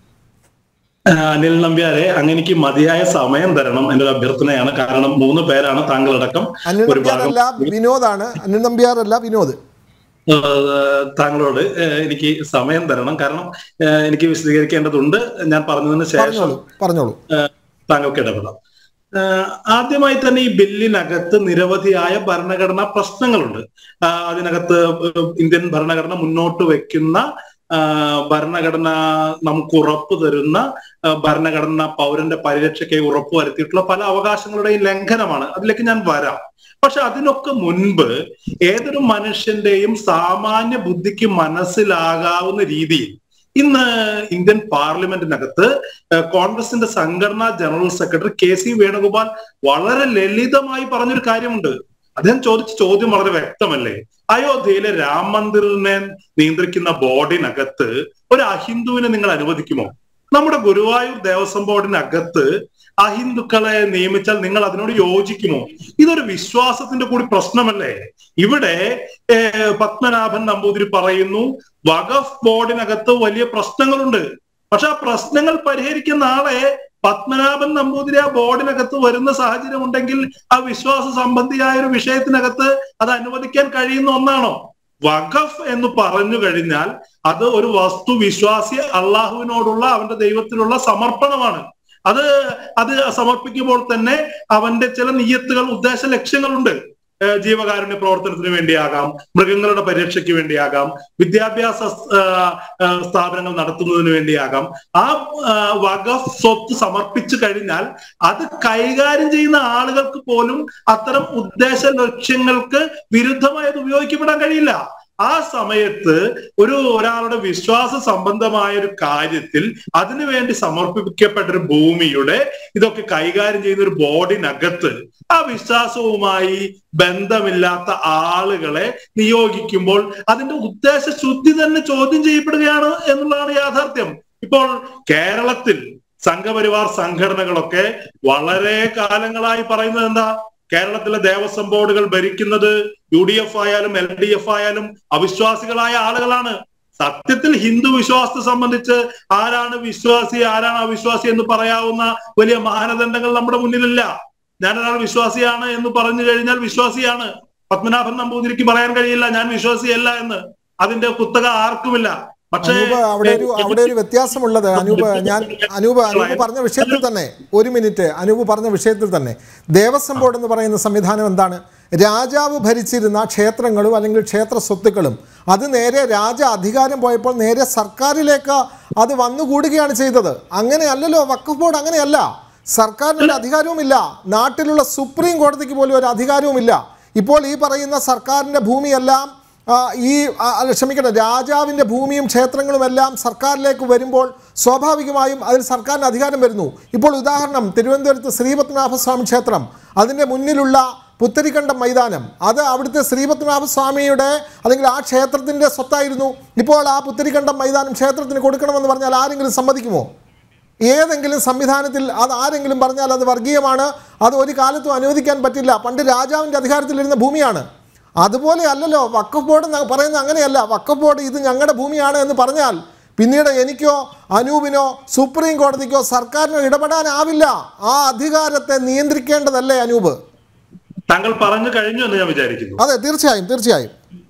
ആ, അനിൽ നമ്പ്യാരെ അങ്ങനെക്ക് മതിയായ സമയം തരണം എന്റെ ഒരു അഭ്യർത്ഥനയാണ് കാരണം മൂന്ന് പേരാണ് താങ്കളടക്കം അനിൽ ഒരു ഭാഗം നമ്പ്യാറല്ല വിനോദാണ് അനിൽ നമ്പ്യാറല്ല വിനോദ് ആ, താങ്കളോട് ആ, എനിക്ക് സമയം തരണം കാരണം ആ, എനിക്ക് വിശദീകരിക്കേണ്ടതുണ്ട് ഞാൻ പറഞ്ഞതിന് ശേഷം പറഞ്ഞോളൂ പറഞ്ഞോളൂ ആ, താങ്കൾക്ക് ഇടപെടാം ആ, ആദ്യമായി തന്നെ ഈ ബില്ലിനകത്ത് നിരവധിയായ ഭരണഘടനാ പ്രശ്നങ്ങളുണ്ട് ആ, അതിനകത്ത് ഇന്ത്യൻ ഭരണഘടന മുന്നോട്ട് വെക്കുന്ന ആ, ഭരണഘടന നമുക്ക് ഉറപ്പ് തരുന്ന ആ, ഭരണഘടന പൗരന്റെ പരിരക്ഷയ്ക്കായി ഉറപ്പ് വരുത്തിയിട്ടുള്ള പല അവകാശങ്ങളുടെയും ലംഘനമാണ് അതിലേക്ക് ഞാൻ വരാം പക്ഷെ അതിനൊക്കെ മുൻപ് ഏതൊരു മനുഷ്യന്റെയും സാമാന്യ ബുദ്ധിക്ക് മനസ്സിലാകാവുന്ന രീതിയിൽ ഇന്ന് ഇന്ത്യൻ പാർലമെന്റിനകത്ത് ഏഹ്, കോൺഗ്രസിന്റെ സംഘടനാ general secretary K C Venugopal വളരെ ലളിതമായി പറഞ്ഞൊരു കാര്യമുണ്ട് അദ്ദേഹം ചോദിച്ച ചോദ്യം വളരെ വ്യക്തമല്ലേ അയോധ്യയിലെ രാം മന്ദിറിനെ നിയന്ത്രിക്കുന്ന ബോർഡിനകത്ത് ഒരു അഹിന്ദുവിനെ നിങ്ങൾ അനുവദിക്കുമോ നമ്മുടെ ഗുരുവായൂർ ദേവസ്വം ബോർഡിനകത്ത് അഹിന്ദുക്കളെ നിയമിച്ചാൽ നിങ്ങൾ അതിനോട് യോജിക്കുമോ ഇതൊരു വിശ്വാസത്തിന്റെ കൂടി പ്രശ്നമല്ലേ ഇവിടെ ഏഹ്, പത്മനാഭൻ നമ്പൂതിരി പറയുന്നു വഖഫ് ബോർഡിനകത്ത് വലിയ പ്രശ്നങ്ങളുണ്ട് പക്ഷെ ആ പ്രശ്നങ്ങൾ പരിഹരിക്കുന്ന ആളെ പത്മനാഭൻ നമ്പൂതിരി ആ ബോർഡിനകത്ത് വരുന്ന സാഹചര്യം ഉണ്ടെങ്കിൽ ആ വിശ്വാസ സംബന്ധിയായ ഒരു വിഷയത്തിനകത്ത് അത് അനുവദിക്കാൻ കഴിയുന്ന ഒന്നാണോ വഖഫ് എന്ന് പറഞ്ഞു കഴിഞ്ഞാൽ അത് ഒരു വസ്തു വിശ്വാസി അള്ളാഹുവിനോടുള്ള അവന്റെ ദൈവത്തിലുള്ള സമർപ്പണമാണ് അത് അത് സമർപ്പിക്കുമ്പോൾ തന്നെ അവന്റെ ചില നിയത്തുകൾ ഉദ്ദേശ ലക്ഷ്യങ്ങളുണ്ട് ഏഹ് ജീവകാരുണ്യ പ്രവർത്തനത്തിന് വേണ്ടിയാകാം മൃഗങ്ങളുടെ പരിരക്ഷയ്ക്ക് വേണ്ടിയാകാം വിദ്യാഭ്യാസ ആ, ആ, സ്ഥാപനങ്ങൾ നടത്തുന്നതിന് വേണ്ടിയാകാം ആ ആ, വഖഫ് സ്വത്ത് സമർപ്പിച്ചു കഴിഞ്ഞാൽ അത് കൈകാര്യം ചെയ്യുന്ന ആളുകൾക്ക് പോലും അത്തരം ഉദ്ദേശ ലക്ഷ്യങ്ങൾക്ക് വിരുദ്ധമായി അത് ഉപയോഗിക്കപ്പെടാൻ കഴിയില്ല ആ സമയത്ത് ഒരു ഒരാളുടെ വിശ്വാസ സംബന്ധമായ ഒരു കാര്യത്തിൽ അതിനുവേണ്ടി സമർപ്പിക്കപ്പെട്ട ഒരു ഭൂമിയുടെ ഇതൊക്കെ കൈകാര്യം ചെയ്യുന്ന ഒരു ബോർഡിനകത്ത് ആ വിശ്വാസവുമായി ബന്ധമില്ലാത്ത ആളുകളെ നിയോഗിക്കുമ്പോൾ അതിന്റെ ഉദ്ദേശ ശുദ്ധി തന്നെ ചോദ്യം ചെയ്യപ്പെടുകയാണ് എന്നുള്ളതാണ് യാഥാർത്ഥ്യം ഇപ്പോൾ കേരളത്തിൽ സംഘപരിവാർ സംഘടനകളൊക്കെ വളരെ കാലങ്ങളായി പറയുന്നത് എന്താ കേരളത്തിലെ ദേവസ്വം ബോർഡുകൾ ഭരിക്കുന്നത് യു ഡി എഫ് ആയാലും എൽ ഡി എഫ് ആയാലും അവിശ്വാസികളായ ആളുകളാണ് സത്യത്തിൽ ഹിന്ദു വിശ്വാസത്തെ സംബന്ധിച്ച് ആരാണ് വിശ്വാസി ആരാണ് അവിശ്വാസി എന്ന് പറയാവുന്ന വലിയ മാനദണ്ഡങ്ങൾ നമ്മുടെ മുന്നിലില്ല ഞാനൊരാൾ വിശ്വാസിയാണ് എന്ന് പറഞ്ഞു കഴിഞ്ഞാൽ വിശ്വാസിയാണ് പത്മനാഭൻ നമ്പൂതിരിക്ക് പറയാൻ കഴിയില്ല ഞാൻ വിശ്വാസിയല്ല എന്ന് അതിന്റെ കുത്തക ആർക്കുമില്ല പക്ഷേ അനൂപ് അവിടെ ഒരു അവിടെ ഒരു വ്യത്യാസമുള്ളത് അനൂപ് ഞാൻ അനൂപ് അനൂപ് പറഞ്ഞ വിഷയത്തിൽ തന്നെ ഒരു മിനിറ്റ് അനൂപ് പറഞ്ഞ വിഷയത്തിൽ തന്നെ ദേവസ്വം ബോർഡ് എന്ന് പറയുന്ന സംവിധാനം എന്താണ് രാജാവ് ഭരിച്ചിരുന്ന ക്ഷേത്രങ്ങളും അല്ലെങ്കിൽ ക്ഷേത്ര സ്വത്തുക്കളും അത് നേരെ രാജ അധികാരം പോയപ്പോൾ നേരെ സർക്കാരിലേക്ക് അത് വന്നുകൂടുകയാണ് ചെയ്തത് അങ്ങനെയല്ലല്ലോ വഖഫ് ബോർഡ് അങ്ങനെയല്ല സർക്കാരിന് ഒരു അധികാരവുമില്ല നാട്ടിലുള്ള സുപ്രീം കോടതിക്ക് പോലും ഒരു അധികാരവുമില്ല ഇപ്പോൾ ഈ പറയുന്ന സർക്കാരിൻ്റെ ഭൂമിയെല്ലാം ആ, ഈ ആ, അല്ല ക്ഷമിക്കണം രാജാവിൻ്റെ ഭൂമിയും ക്ഷേത്രങ്ങളും എല്ലാം സർക്കാരിലേക്ക് വരുമ്പോൾ സ്വാഭാവികമായും അതിൽ സർക്കാരിന് അധികാരം വരുന്നു ഇപ്പോൾ ഉദാഹരണം തിരുവനന്തപുരത്ത് ശ്രീപത്മനാഭസ്വാമി ക്ഷേത്രം അതിൻ്റെ മുന്നിലുള്ള പുത്തരിക്കണ്ടം മൈതാനം അത് അവിടുത്തെ ശ്രീപത്മനാഭസ്വാമിയുടെ അല്ലെങ്കിൽ ആ ക്ഷേത്രത്തിൻ്റെ സ്വത്തായിരുന്നു ഇപ്പോൾ ആ പുത്തരിക്കണ്ടം മൈതാനം ക്ഷേത്രത്തിന് കൊടുക്കണമെന്ന് പറഞ്ഞാൽ ആരെങ്കിലും സമ്മതിക്കുമോ ഏതെങ്കിലും സംവിധാനത്തിൽ അത് ആരെങ്കിലും പറഞ്ഞാൽ അത് വർഗീയമാണ് അത് ഒരു കാലത്തും അനുവദിക്കാൻ പറ്റില്ല പണ്ട് രാജാവിൻ്റെ അധികാരത്തിലിരുന്ന ഭൂമിയാണ് അതുപോലെ അല്ലല്ലോ വക്കഫ് ബോർഡ് എന്ന് പറയുന്നത് അങ്ങനെയല്ല വക്കഫ് ബോർഡ് ഇത് ഞങ്ങളുടെ ഭൂമിയാണ് എന്ന് പറഞ്ഞാൽ പിന്നീട് എനിക്കോ അനൂപിനോ സുപ്രീം കോടതിക്കോ സർക്കാരിനോ ഇടപെടാനാവില്ല ആ അധികാരത്തെ നിയന്ത്രിക്കേണ്ടതല്ലേ അനൂപ് താങ്കൾ പറഞ്ഞു കഴിഞ്ഞു എന്ന് ഞാൻ വിചാരിക്കുന്നു അതെ തീർച്ചയായും തീർച്ചയായും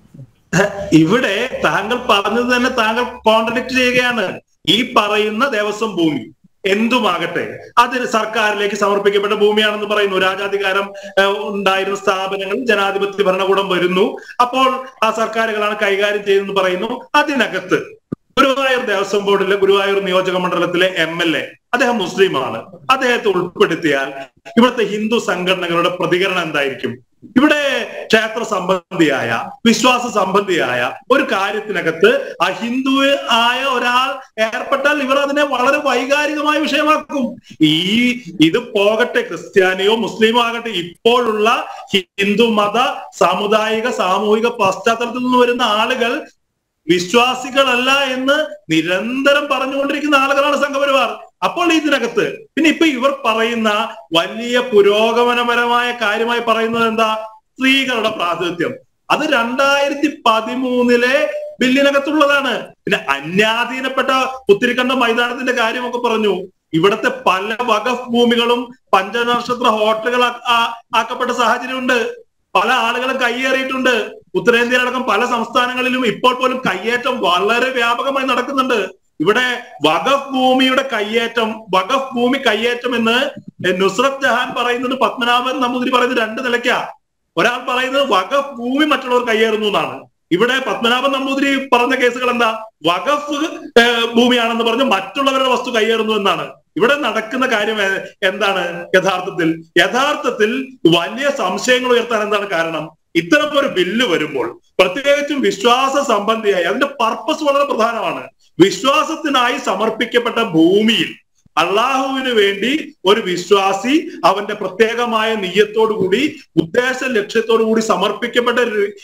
ഇവിടെ താങ്കൾ പറഞ്ഞത് തന്നെ താങ്കൾ കോൺട്രഡിക്ട് ചെയ്യുകയാണ് ഈ പറയുന്ന ദേവസ്വം ഭൂമി എന്തുമാകട്ടെ അത് സർക്കാരിലേക്ക് സമർപ്പിക്കപ്പെട്ട ഭൂമിയാണെന്ന് പറയുന്നു രാജാധികാരം ഏഹ്, ഉണ്ടായിരുന്ന സ്ഥാപനങ്ങൾ ജനാധിപത്യ ഭരണകൂടം വരുന്നു അപ്പോൾ ആ സർക്കാരുകളാണ് കൈകാര്യം ചെയ്യുന്നത് പറയുന്നു അതിനകത്ത് ഗുരുവായൂർ ദേവസ്വം ബോർഡിലെ ഗുരുവായൂർ നിയോജക മണ്ഡലത്തിലെ എം എൽ എ അദ്ദേഹം മുസ്ലിമാണ് അദ്ദേഹത്തെ ഉൾപ്പെടുത്തിയാൽ ഇവിടുത്തെ ഹിന്ദു സംഘടനകളുടെ പ്രതികരണം എന്തായിരിക്കും ഇവിടെ ക്ഷേത്ര സംബന്ധിയായ വിശ്വാസ സംബന്ധിയായ ഒരു കാര്യത്തിനകത്ത് അഹിന്ദു ആയ ഒരാൾ ഏർപ്പെട്ടാൽ ഇവർ അതിനെ വളരെ വൈകാരികമായ വിഷയമാക്കും ഈ ഇത് പോകട്ടെ ക്രിസ്ത്യാനിയോ മുസ്ലിമോ ആകട്ടെ ഇപ്പോഴുള്ള ഹിന്ദു മത സാമുദായിക സാമൂഹിക പശ്ചാത്തലത്തിൽ നിന്ന് വരുന്ന ആളുകൾ വിശ്വാസികളല്ല എന്ന് നിരന്തരം പറഞ്ഞുകൊണ്ടിരിക്കുന്ന ആളുകളാണ് സംഘപരിവാർ അപ്പോൾ ഇതിനകത്ത് പിന്നെ ഇപ്പൊ ഇവർ പറയുന്ന വലിയ പുരോഗമനപരമായ കാര്യമായി പറയുന്നത് എന്താ സ്ത്രീകളുടെ പ്രാതിനിധ്യം അത് രണ്ടായിരത്തി പതിമൂന്നിലെ ബില്ലിനകത്തുള്ളതാണ് പിന്നെ അന്യാധീനപ്പെട്ട പുത്തിരിക്കണ്ട മൈതാനത്തിന്റെ കാര്യമൊക്കെ പറഞ്ഞു ഇവിടത്തെ പല വകഫ് ഭൂമികളും പഞ്ചനക്ഷത്ര ഹോട്ടലുകൾ ആക്കപ്പെട്ട സാഹചര്യമുണ്ട് പല ആളുകളും കയ്യേറിയിട്ടുണ്ട് ഉത്തരേന്ത്യയിലടക്കം പല സംസ്ഥാനങ്ങളിലും ഇപ്പോൾ പോലും കയ്യേറ്റം വളരെ വ്യാപകമായി നടക്കുന്നുണ്ട് ഇവിടെ വഖഫ് ഭൂമിയുടെ കയ്യേറ്റം വഖഫ് ഭൂമി കയ്യേറ്റം എന്ന് നുസ്രത് ജഹാൻ പറയുന്നത് പത്മനാഭൻ നമ്പൂതിരി പറയുന്നത് രണ്ട് നിലയ്ക്കാ ഒരാൾ പറയുന്നത് വഖഫ് ഭൂമി മറ്റുള്ളവർ കയ്യേറുന്നു എന്നാണ് ഇവിടെ പത്മനാഭൻ നമ്പൂതിരി പറഞ്ഞ കേസുകൾ എന്താ വഖഫ് ഭൂമിയാണെന്ന് പറഞ്ഞ് മറ്റുള്ളവരുടെ വസ്തു കയ്യേറുന്നു എന്നാണ് ഇവിടെ നടക്കുന്ന കാര്യം എന്താണ് യഥാർത്ഥത്തിൽ യഥാർത്ഥത്തിൽ വലിയ സംശയങ്ങൾ ഉയർത്താൻ എന്താണ് കാരണം ഇത്തരം ഒരു ബില്ല് വരുമ്പോൾ പ്രത്യേകിച്ചും വിശ്വാസ സംബന്ധിയായി അതിന്റെ പർപ്പസ് വളരെ പ്രധാനമാണ് വിശ്വാസത്തിനായി സമർപ്പിക്കപ്പെട്ട ഭൂമിയിൽ അള്ളാഹുവിന് വേണ്ടി ഒരു വിശ്വാസി അവന്റെ പ്രത്യേകമായ നീയത്തോടുകൂടി ഉദ്ദേശ ലക്ഷ്യത്തോടു കൂടി സമർപ്പിക്കപ്പെട്ട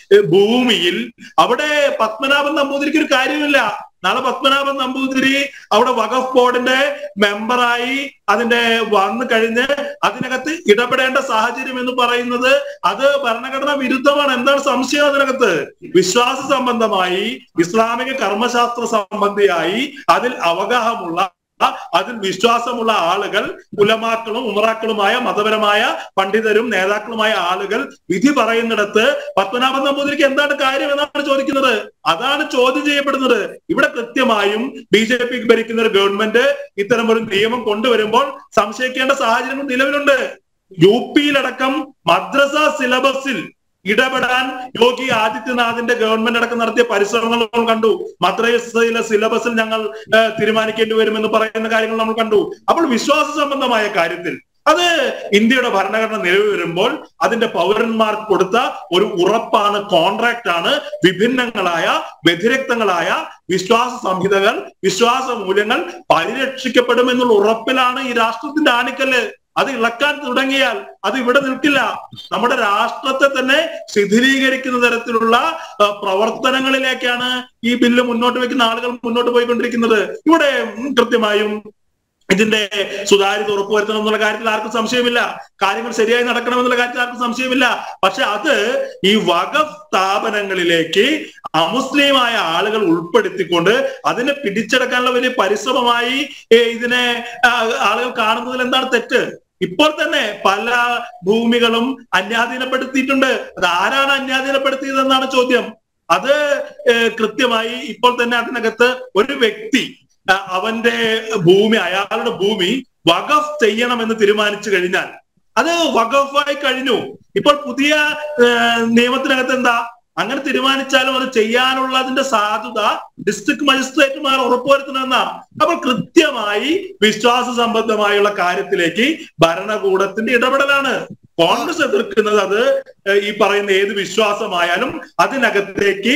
ഭൂമിയിൽ അവിടെ പത്മനാഭൻ നമ്പൂതിരിക്ക് ഒരു കാര്യമില്ല നാളെ പത്മനാഭൻ നമ്പൂതിരി അവിടെ വഖഫ് ബോർഡിന്റെ മെമ്പറായി അതിന്റെ വന്നു കഴിഞ്ഞ് അതിനകത്ത് ഇടപെടേണ്ട സാഹചര്യം എന്ന് പറയുന്നത് അത് ഭരണഘടനാ വിരുദ്ധമാണ് എന്താണ് സംശയം അതിനകത്ത് വിശ്വാസ സംബന്ധമായി ഇസ്ലാമിക കർമ്മശാസ്ത്ര സംബന്ധിയായി അതിൽ അവഗാഹമുള്ള അതിൽ വിശ്വാസമുള്ള ആളുകൾ ഉലമാക്കളും ഉമറാക്കളുമായ മതപരമായ പണ്ഡിതരും നേതാക്കളുമായ ആളുകൾ വിധി പറയുന്നിടത്ത് പത്മനാഭൻ നമ്പൂതിരിക്ക് എന്താണ് കാര്യം എന്നാണ് ചോദിക്കുന്നത് അതാണ് ചോദ്യം ചെയ്യപ്പെടുന്നത് ഇവിടെ കൃത്യമായും ബി ജെ പി ഭരിക്കുന്ന ഒരു ഗവൺമെന്റ് ഇത്തരം ഒരു നിയമം കൊണ്ടുവരുമ്പോൾ സംശയിക്കേണ്ട സാഹചര്യങ്ങൾ നിലവിലുണ്ട് യു പിയിലടക്കം മദ്രസ സിലബസിൽ ഇടപെടാൻ യോഗി ആദിത്യനാഥിന്റെ ഗവൺമെന്റ് അടക്കം നടത്തിയ പരിശ്രമങ്ങൾ നമ്മൾ കണ്ടു മദ്രസയിലെ സിലബസിൽ ഞങ്ങൾ തീരുമാനിക്കേണ്ടി വരുമെന്ന് പറയുന്ന കാര്യങ്ങൾ നമ്മൾ കണ്ടു അപ്പോൾ വിശ്വാസ സംബന്ധമായ കാര്യത്തിൽ അത് ഇന്ത്യയുടെ ഭരണഘടന നിലവിൽ വരുമ്പോൾ അതിന്റെ പൗരന്മാർക്ക് കൊടുത്ത ഒരു ഉറപ്പാണ് കോൺട്രാക്ട് ആണ് വിഭിന്നങ്ങളായ വ്യതിരക്തങ്ങളായ വിശ്വാസ സംഹിതകൾ വിശ്വാസ മൂല്യങ്ങൾ പരിരക്ഷിക്കപ്പെടുമെന്നുള്ള ഉറപ്പിലാണ് ഈ രാഷ്ട്രത്തിന്റെ ആണിക്കല്ല് അത് ഇളക്കാൻ തുടങ്ങിയാൽ അത് ഇവിടെ നിൽക്കില്ല നമ്മുടെ രാഷ്ട്രത്തെ തന്നെ ശിഥിലീകരിക്കുന്ന തരത്തിലുള്ള പ്രവർത്തനങ്ങളിലേക്കാണ് ഈ ബില്ല് മുന്നോട്ട് വെക്കുന്ന ആളുകൾ മുന്നോട്ട് പോയിക്കൊണ്ടിരിക്കുന്നത് ഇവിടെ കൃത്യമായും ഇതിന്റെ സുതാര്യത ഉറപ്പുവരുത്തണം എന്നുള്ള കാര്യത്തിൽ ആർക്കും സംശയമില്ല കാര്യങ്ങൾ ശരിയായി നടക്കണമെന്നുള്ള കാര്യത്തിൽ ആർക്കും സംശയമില്ല പക്ഷെ അത് ഈ വകഫ് സ്ഥാപനങ്ങളിലേക്ക് അമുസ്ലിമായ ആളുകൾ ഉൾപ്പെടുത്തിക്കൊണ്ട് അതിനെ പിടിച്ചെടുക്കാനുള്ള വലിയ പരിശ്രമമായി ഇതിനെ ആളുകൾ കാണുന്നതിൽ എന്താണ് തെറ്റ് ഇപ്പോൾ തന്നെ പല ഭൂമികളും അന്യാധീനപ്പെടുത്തിയിട്ടുണ്ട് അത് ആരാണ് അന്യാധീനപ്പെടുത്തിയതെന്നാണ് ചോദ്യം അത് കൃത്യമായി ഇപ്പോൾ തന്നെ അതിനകത്ത് ഒരു വ്യക്തി അവന്റെ ഭൂമി അയാളുടെ ഭൂമി വഖഫ് ചെയ്യണമെന്ന് തീരുമാനിച്ചു കഴിഞ്ഞാൽ അത് വഖഫായി കഴിഞ്ഞു ഇപ്പോൾ പുതിയ നിയമത്തിനകത്ത് എന്താ അങ്ങനെ തീരുമാനിച്ചാലും അത് ചെയ്യാനുള്ള അതിന്റെ സാധുത ഡിസ്ട്രിക്ട് മജിസ്ട്രേറ്റുമാർ ഉറപ്പുവരുത്തണമെന്നാ അപ്പോൾ കൃത്യമായി വിശ്വാസ സംബന്ധമായുള്ള കാര്യത്തിലേക്ക് ഭരണകൂടത്തിന്റെ ഇടപെടലാണ് കോൺഗ്രസ് എതിർക്കുന്നത് അത് ഈ പറയുന്ന ഏത് വിശ്വാസമായാലും അതിനകത്തേക്ക്